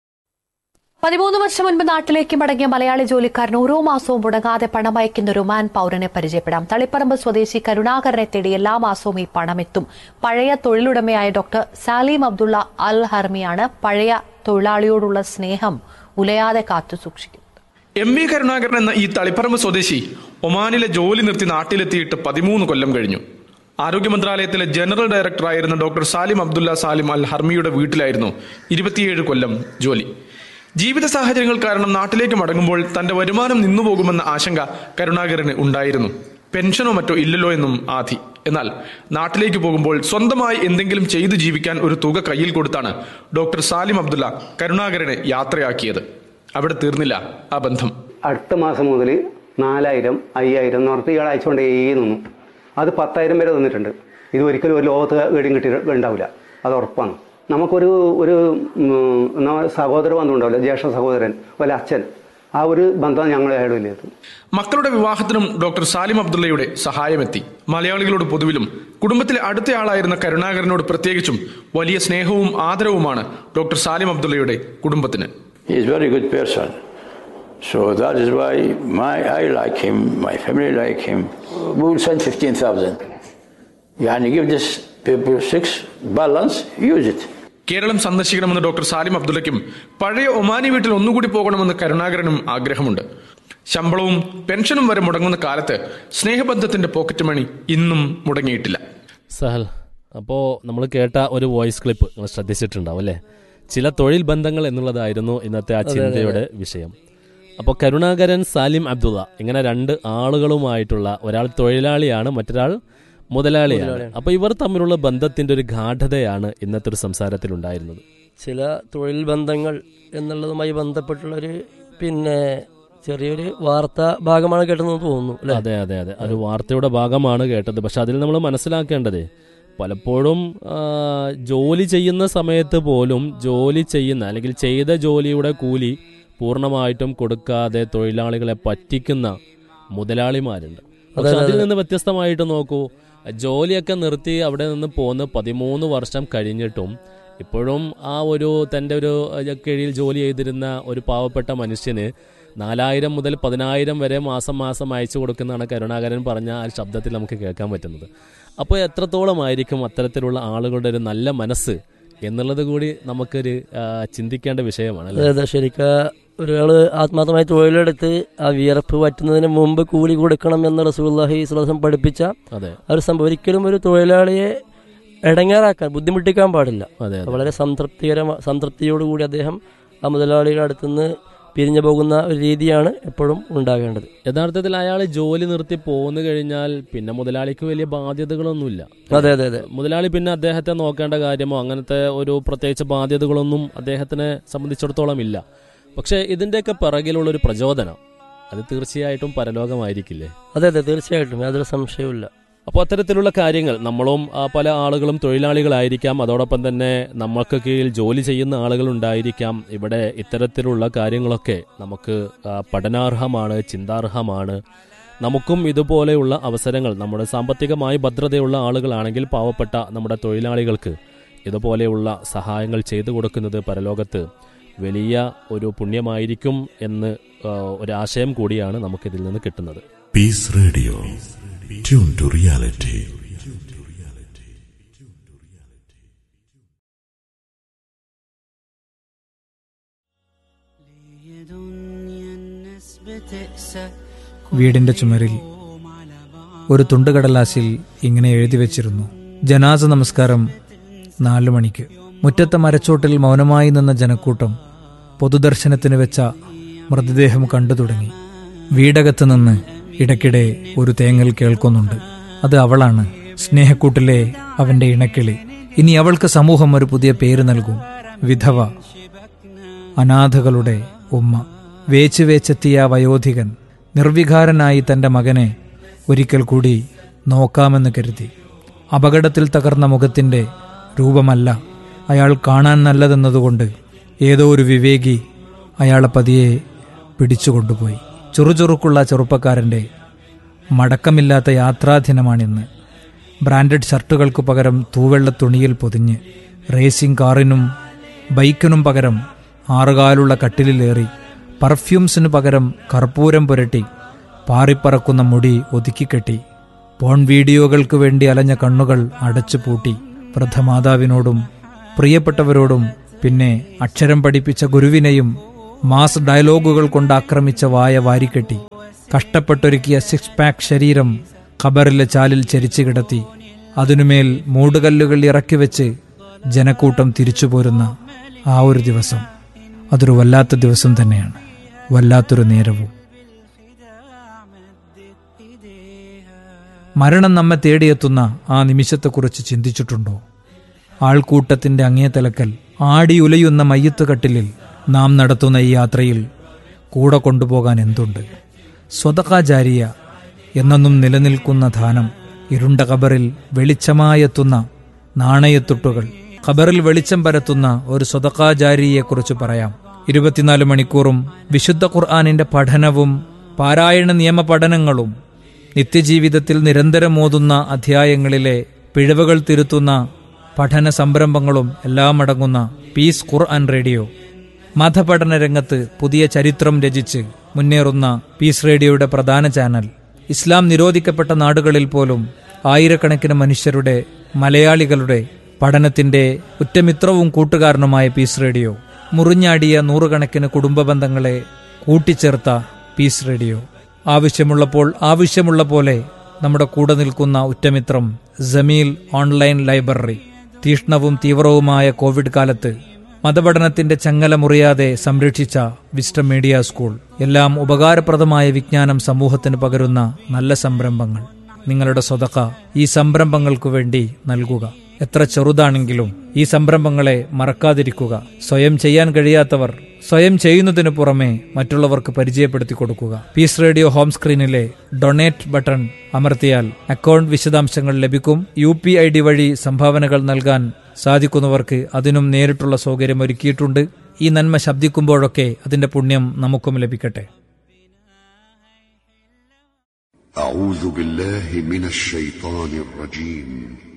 പതിമൂന്ന് വർഷം മുൻപ് നാട്ടിലേക്ക് മടങ്ങിയ മലയാളി ജോലിക്കാരൻ ഓരോ മാസവും മുടങ്ങാതെ പണം അയക്കുന്ന ഒരു ഒമാൻ പൌരനെ പരിചയപ്പെടാം തളിപ്പറമ്പ് സ്വദേശി കരുണാകരനെ തേടി എല്ലാ മാസവും ഈ പണമെത്തും പഴയ തൊഴിലുടമയായ ഡോക്ടർ സാലിം അബ്ദുള്ള അൽ ഹർമിയാണ് പഴയ തൊഴിലാളിയോടുള്ള സ്നേഹം ഉലയാതെ കാത്തു സൂക്ഷിക്കുന്നത് എം വി കരുണാകരൻ എന്ന ഈ തളിപ്പറമ്പ് സ്വദേശി ഒമാനിലെ ജോലി നിർത്തി നാട്ടിലെത്തിയിട്ട് പതിമൂന്ന് കൊല്ലം കഴിഞ്ഞു ആരോഗ്യ മന്ത്രാലയത്തിലെ ജനറൽ ഡയറക്ടറായിരുന്ന doctor Salim Abdullah Salim Al ഹർമിയുടെ വീട്ടിലായിരുന്നു ഇരുപത്തിയേഴ് കൊല്ലം ജോലി ജീവിത സാഹചര്യങ്ങൾ കാരണം നാട്ടിലേക്ക് മടങ്ങുമ്പോൾ തന്റെ വരുമാനം നിന്നുപോകുമെന്ന ആശങ്ക കരുണാകരന് ഉണ്ടായിരുന്നു പെൻഷനോ മറ്റോ ഇല്ലല്ലോ എന്നും ആധി എന്നാൽ നാട്ടിലേക്ക് പോകുമ്പോൾ സ്വന്തമായി എന്തെങ്കിലും ചെയ്തു ജീവിക്കാൻ ഒരു തുക കയ്യിൽ കൊടുത്താണ് ഡോക്ടർ സാലിം അബ്ദുല്ല കരുണാകരനെ യാത്രയാക്കിയത് അവിടെ തീർന്നില്ല ആ ബന്ധം അടുത്ത മാസം മുതൽ നാലായിരം അയ്യായിരം എന്ന് പറഞ്ഞിട്ട് ഇയാൾ അയച്ചുകൊണ്ടേ നിന്നു അത് പത്തായിരം വരെ തന്നിട്ടുണ്ട് ഇത് ഒരിക്കലും ഒരു ലോകത്ത് എവിടെയും കിട്ടി ഉണ്ടാവില്ല അത് ഉറപ്പാണ് നമുക്കൊരു ഒരു ഉം, എന്നാ സഹോദര ബന്ധം ഉണ്ടാവില്ല ജ്യേഷ്ഠ സഹോദരൻ വല്ല അച്ഛൻ ആ ഒരു ബന്ധം ഞങ്ങൾ അയാളും ഇല്ലാത്തത് മക്കളുടെ വിവാഹത്തിനും ഡോക്ടർ സാലിം അബ്ദുള്ളയുടെ സഹായമെത്തി മലയാളികളോട് പൊതുവിലും കുടുംബത്തിലെ അടുത്തയാളായിരുന്ന കരുണാകരനോട് പ്രത്യേകിച്ചും വലിയ സ്നേഹവും ആദരവുമാണ് ഡോക്ടർ സാലിം അബ്ദുള്ളയുടെ കുടുംബത്തിന് He is very good person. So that is why my I like him, my family like him. We will send 15,000. Yani give this people six balance, use it. Keralam സന്ദർശിക്കണമെന്ന് ഡോക്ടർ സാലിം അബ്ദുള്ളയ്ക്കും പഴയ Omani വീട്ടിൽ ഒന്നുകൂടി പോകണമെന്ന് കരുണാകരനും ആഗ്രഹമുണ്ട് ശമ്പളവും പെൻഷനും വരെ മുടങ്ങുന്ന കാലത്ത് സ്നേഹബന്ധത്തിന്റെ പോക്കറ്റ് മണി ഇന്നും മുടങ്ങിയിട്ടില്ല സഹൽ അപ്പോൾ നമ്മൾ കേട്ട ഒരു വോയിസ് ക്ലിപ്പ് നിങ്ങൾ ശ്രദ്ധിച്ചിട്ടുണ്ടാവും അല്ലേ ചില തൊഴിൽ ബന്ധങ്ങൾ എന്നുള്ളതായിരുന്നു ഇന്നത്തെ ആ അതെ, അതെ, ചിന്തയുടെ വിഷയം അപ്പോൾ കരുണാകരൻ സാലിം അബ്ദുള്ള ഇങ്ങനെ രണ്ട് ആളുകളുമായിട്ടുള്ള ഒരാൾ തൊഴിലാളിയാണ് മറ്റൊരാൾ മുതലാളിയാണ് മുതലാളിയാണ്. അപ്പോൾ ഇവർ തമ്മിലുള്ള ബന്ധത്തിന്റെ ഒരു ഗാഠതയാണ് ഇന്നത്തെ ഒരു സംസാരത്തിൽ ഉണ്ടായിരുന്നത് ചില തൊഴിൽ ബന്ധങ്ങൾ എന്നുള്ളതുമായി ബന്ധപ്പെട്ടുള്ള ഒരു പിന്നെ ചെറിയൊരു വാർത്താ ഭാഗമാണ് കേട്ടതെന്ന് തോന്നുന്നു അല്ലേ അതെ അതെ അതെ ഒരു വാർത്തയുടെ ഭാഗമാണ് കേട്ടത് പക്ഷെ അതിൽ നമ്മൾ മനസ്സിലാക്കേണ്ടത് പലപ്പോഴും ആ, ജോലി ചെയ്യുന്ന സമയത്ത് പോലും ജോലി ചെയ്യുന്ന അല്ലെങ്കിൽ ചെയ്ത ജോലിയുടെ കൂലി പൂർണ്ണമായിട്ടും കൊടുക്കാതെ തൊഴിലാളികളെ പറ്റിക്കുന്ന മുതലാളിമാരുണ്ട് പക്ഷെ അതെ, അതിൽ അതെ. നിന്ന് വ്യത്യസ്തമായിട്ട് നോക്കൂ ജോലിയൊക്കെ നിർത്തി അവിടെ നിന്ന് പോന്ന് പതിമൂന്ന് വർഷം കഴിഞ്ഞിട്ടും ഇപ്പോഴും ആ ഒരു തൻ്റെ ഒരു അഹ്, കീഴിൽ ജോലി ചെയ്തിരുന്ന ഒരു പാവപ്പെട്ട മനുഷ്യന് നാലായിരം മുതൽ പതിനായിരം വരെ മാസം മാസം അയച്ചു കൊടുക്കുന്നതാണ് കരുണാകരൻ പറഞ്ഞ ആ ശബ്ദത്തിൽ നമുക്ക് കേൾക്കാൻ പറ്റുന്നത് അപ്പോൾ എത്രത്തോളമായിരിക്കും അത്തരത്തിലുള്ള ആളുകളുടെ ഒരു നല്ല മനസ്സ് എന്നുള്ളത് കൂടി നമുക്കൊരു ആ, ചിന്തിക്കേണ്ട വിഷയമാണ് അതെ അതെ ശരിക്കും ഒരാള് ആത്മാർത്ഥമായി തൊഴിലെടുത്ത് ആ വിയർപ്പ് പറ്റുന്നതിന് മുമ്പ് കൂലി കൊടുക്കണം എന്ന് റസൂല്ലാഹി സ്വലം പഠിപ്പിച്ച അതെ. ആ ഒരു സംഭവം ഒരിക്കലും ഒരു തൊഴിലാളിയെ ഇടങ്ങാറാക്കാൻ ബുദ്ധിമുട്ടിക്കാൻ പാടില്ല അതെ, അതെ. വളരെ സംതൃപ്തികരമ സംതൃപ്തിയോടുകൂടി അദ്ദേഹം ആ മുതലാളിയുടെ അടുത്തുനിന്ന് പിരിഞ്ഞു പോകുന്ന ഒരു രീതിയാണ് എപ്പോഴും ഉണ്ടാകേണ്ടത് യഥാർത്ഥത്തിൽ അയാൾ ജോലി നിർത്തി പോന്നു കഴിഞ്ഞാൽ പിന്നെ മുതലാളിക്ക് വലിയ ബാധ്യതകളൊന്നുമില്ല അതെ, അതെ, അതെ. മുതലാളി പിന്നെ അദ്ദേഹത്തെ നോക്കേണ്ട കാര്യമോ അങ്ങനത്തെ ഒരു പ്രത്യേകിച്ച് ബാധ്യതകളൊന്നും അദ്ദേഹത്തിനെ സംബന്ധിച്ചിടത്തോളം ഇല്ല പക്ഷേ ഇതിന്റെയൊക്കെ പിറകിലുള്ള ഒരു പ്രചോദനം അത് തീർച്ചയായിട്ടും പരലോകമായിരിക്കില്ലേ അതെ അതെ തീർച്ചയായിട്ടും യാതൊരു സംശയവുമില്ല അപ്പോൾ അത്തരത്തിലുള്ള കാര്യങ്ങൾ നമ്മളും ആ, പല ആളുകളും തൊഴിലാളികളായിരിക്കാം അതോടൊപ്പം തന്നെ നമ്മൾക്ക് കീഴിൽ ജോലി ചെയ്യുന്ന ആളുകളുണ്ടായിരിക്കാം ഇവിടെ ഇത്തരത്തിലുള്ള കാര്യങ്ങളൊക്കെ നമുക്ക് ആ, പഠനാർഹമാണ് ചിന്താർഹമാണ് നമുക്കും ഇതുപോലെയുള്ള അവസരങ്ങൾ നമ്മുടെ സാമ്പത്തികമായി ഭദ്രതയുള്ള ആളുകളാണെങ്കിൽ പാവപ്പെട്ട നമ്മുടെ തൊഴിലാളികൾക്ക് ഇതുപോലെയുള്ള സഹായങ്ങൾ ചെയ്തു കൊടുക്കുന്നത് പരലോകത്ത് വലിയ ഒരു പുണ്യമായിരിക്കും എന്ന് ആ, ഒരാശയം കൂടിയാണ് നമുക്കിതിൽ നിന്ന് കിട്ടുന്നത് Peace Radio. Tune to reality. വീടിന്റെ ചുമരിൽ ഒരു തുണ്ടുകടലാസിൽ ഇങ്ങനെ എഴുതി വെച്ചിരുന്നു ജനാസ നമസ്കാരം നാലു മണിക്ക് മുറ്റത്തെ മരച്ചോട്ടിൽ മൗനമായി നിന്ന ജനക്കൂട്ടം പൊതുദർശനത്തിന് വെച്ച മൃതദേഹം കണ്ടു തുടങ്ങി വീടകത്ത് നിന്ന് ഇടയ്ക്കിടെ ഒരു തേങ്ങൽ കേൾക്കുന്നുണ്ട് അത് അവളാണ് സ്നേഹക്കൂട്ടിലെ അവന്റെ ഇണക്കിളി ഇനി അവൾക്ക് സമൂഹം ഒരു പുതിയ പേര് നൽകും വിധവ അനാഥകളുടെ ഉമ്മ വേച്ച് വേച്ചെത്തിയ ആ വയോധികൻ നിർവികാരനായി തന്റെ മകനെ ഒരിക്കൽ കൂടി നോക്കാമെന്ന് കരുതി അപകടത്തിൽ തകർന്ന മുഖത്തിന്റെ രൂപമല്ല അയാൾ കാണാൻ നല്ലതെന്നതുകൊണ്ട് ഏതോ ഒരു വിവേകി അയാളെ പതിയെ പിടിച്ചുകൊണ്ടുപോയി ചുറുചുറുക്കുള്ള ചെറുപ്പക്കാരന്റെ മടക്കമില്ലാത്ത യാത്രാദിനമാണിന്ന് ബ്രാൻഡഡ് ഷർട്ടുകൾക്ക് പകരം തൂവെള്ള തുണിയിൽ പൊതിഞ്ഞ് റേസിംഗ് കാറിനും ബൈക്കിനും പകരം ആറുകാലുള്ള കട്ടിലിലേറി പെർഫ്യൂംസിനു പകരം കർപ്പൂരം പുരട്ടി പാറിപ്പറക്കുന്ന മുടി ഒതുക്കിക്കെട്ടി പോൺ വീഡിയോകൾക്ക് വേണ്ടി അലഞ്ഞ കണ്ണുകൾ അടച്ചു പൂട്ടി വൃദ്ധമാതാവിനോടും പ്രിയപ്പെട്ടവരോടും പിന്നെ അക്ഷരം പഠിപ്പിച്ച ഗുരുവിനെയും മാസ് ഡയലോഗുകൾ കൊണ്ട് ആക്രമിച്ച വായ വാരിക്കെട്ടി കഷ്ടപ്പെട്ടൊരുക്കിയ സിക്സ് പാക്ക് ശരീരം ഖബറിലെ ചാലിൽ ചരിച്ചു കിടത്തി അതിനുമേൽ മൂടുകല്ലുകൾ ഇറക്കി വെച്ച് ജനക്കൂട്ടം തിരിച്ചു പോരുന്ന ആ ഒരു ദിവസം അതൊരു വല്ലാത്ത ദിവസം തന്നെയാണ് വല്ലാത്തൊരു നേരവും മരണം നമ്മെ തേടിയെത്തുന്ന ആ നിമിഷത്തെക്കുറിച്ച് ചിന്തിച്ചിട്ടുണ്ടോ ആൾക്കൂട്ടത്തിന്റെ അങ്ങേ തലക്കൽ ആടിയുലയുന്ന മയ്യത്തുകട്ടിലിൽ നാം നടത്തുന്ന ഈ യാത്രയിൽ കൂടെ കൊണ്ടുപോകാൻ എന്തുണ്ട് സ്വതകാചാരിയ എന്നെന്നും നിലനിൽക്കുന്ന ധാനം ഇരുണ്ട കബറിൽ വെളിച്ചമായെത്തുന്ന നാണയത്തുട്ടുകൾ ഖബറിൽ വെളിച്ചം പരത്തുന്ന ഒരു സ്വതകാചാരിയെക്കുറിച്ച് പറയാം ഇരുപത്തിനാല് മണിക്കൂറും വിശുദ്ധ ഖുർആാനിന്റെ പഠനവും പാരായണ നിയമ പഠനങ്ങളും നിത്യജീവിതത്തിൽ നിരന്തരം ഓതുന്ന അധ്യായങ്ങളിലെ പിഴവുകൾ തിരുത്തുന്ന പഠന സംരംഭങ്ങളും എല്ലാം അടങ്ങുന്ന പീസ് ഖുർആൻ റേഡിയോ മതപഠന രംഗത്ത് പുതിയ ചരിത്രം രചിച്ച് മുന്നേറുന്ന പീസ് റേഡിയോയുടെ പ്രധാന ചാനൽ ഇസ്ലാം നിരോധിക്കപ്പെട്ട നാടുകളിൽ പോലും ആയിരക്കണക്കിന് മനുഷ്യരുടെ മലയാളികളുടെ പഠനത്തിന്റെ ഉറ്റമിത്രവും കൂട്ടുകാരനുമായ പീസ് റേഡിയോ മുറിഞ്ഞാടിയ നൂറുകണക്കിന് കുടുംബ ബന്ധങ്ങളെ കൂട്ടിച്ചേർത്ത പീസ് റേഡിയോ ആവശ്യമുള്ളപ്പോൾ ആവശ്യമുള്ള പോലെ നമ്മുടെ കൂടെ നിൽക്കുന്ന ഉറ്റമിത്രം ജമീൽ ഓൺലൈൻ ലൈബ്രറി തീഷ്ണവും തീവ്രവുമായ കോവിഡ് കാലത്ത് മതപഠനത്തിന്റെ ചങ്ങല മുറിയാതെ സംരക്ഷിച്ച വിസ്റ്റം മീഡിയ സ്കൂൾ എല്ലാം ഉപകാരപ്രദമായ വിജ്ഞാനം സമൂഹത്തിന് പകരുന്ന നല്ല സംരംഭങ്ങൾ നിങ്ങളുടെ സ്വതക്ക ഈ സംരംഭങ്ങൾക്കു വേണ്ടി നൽകുക എത്ര ചെറുതാണെങ്കിലും ഈ സംരംഭങ്ങളെ മറക്കാതിരിക്കുക സ്വയം ചെയ്യാൻ കഴിയാത്തവർ സ്വയം ചെയ്യുന്നതിനു പുറമെ മറ്റുള്ളവർക്ക് പരിചയപ്പെടുത്തി കൊടുക്കുക Peace Radio home screen donate button അമർത്തിയാൽ അക്കൗണ്ട് വിശദാംശങ്ങൾ ലഭിക്കും യു പി ഐ ഡി വഴി സംഭാവനകൾ നൽകാൻ സാധിക്കുന്നവർക്ക് അതിനും നേരിട്ടുള്ള സൗകര്യം ഒരുക്കിയിട്ടുണ്ട് ഈ നന്മ ശബ്ദിക്കുമ്പോഴൊക്കെ അതിന്റെ പുണ്യം നമുക്കും ലഭിക്കട്ടെ أعوذ بالله من الشيطان الرجيم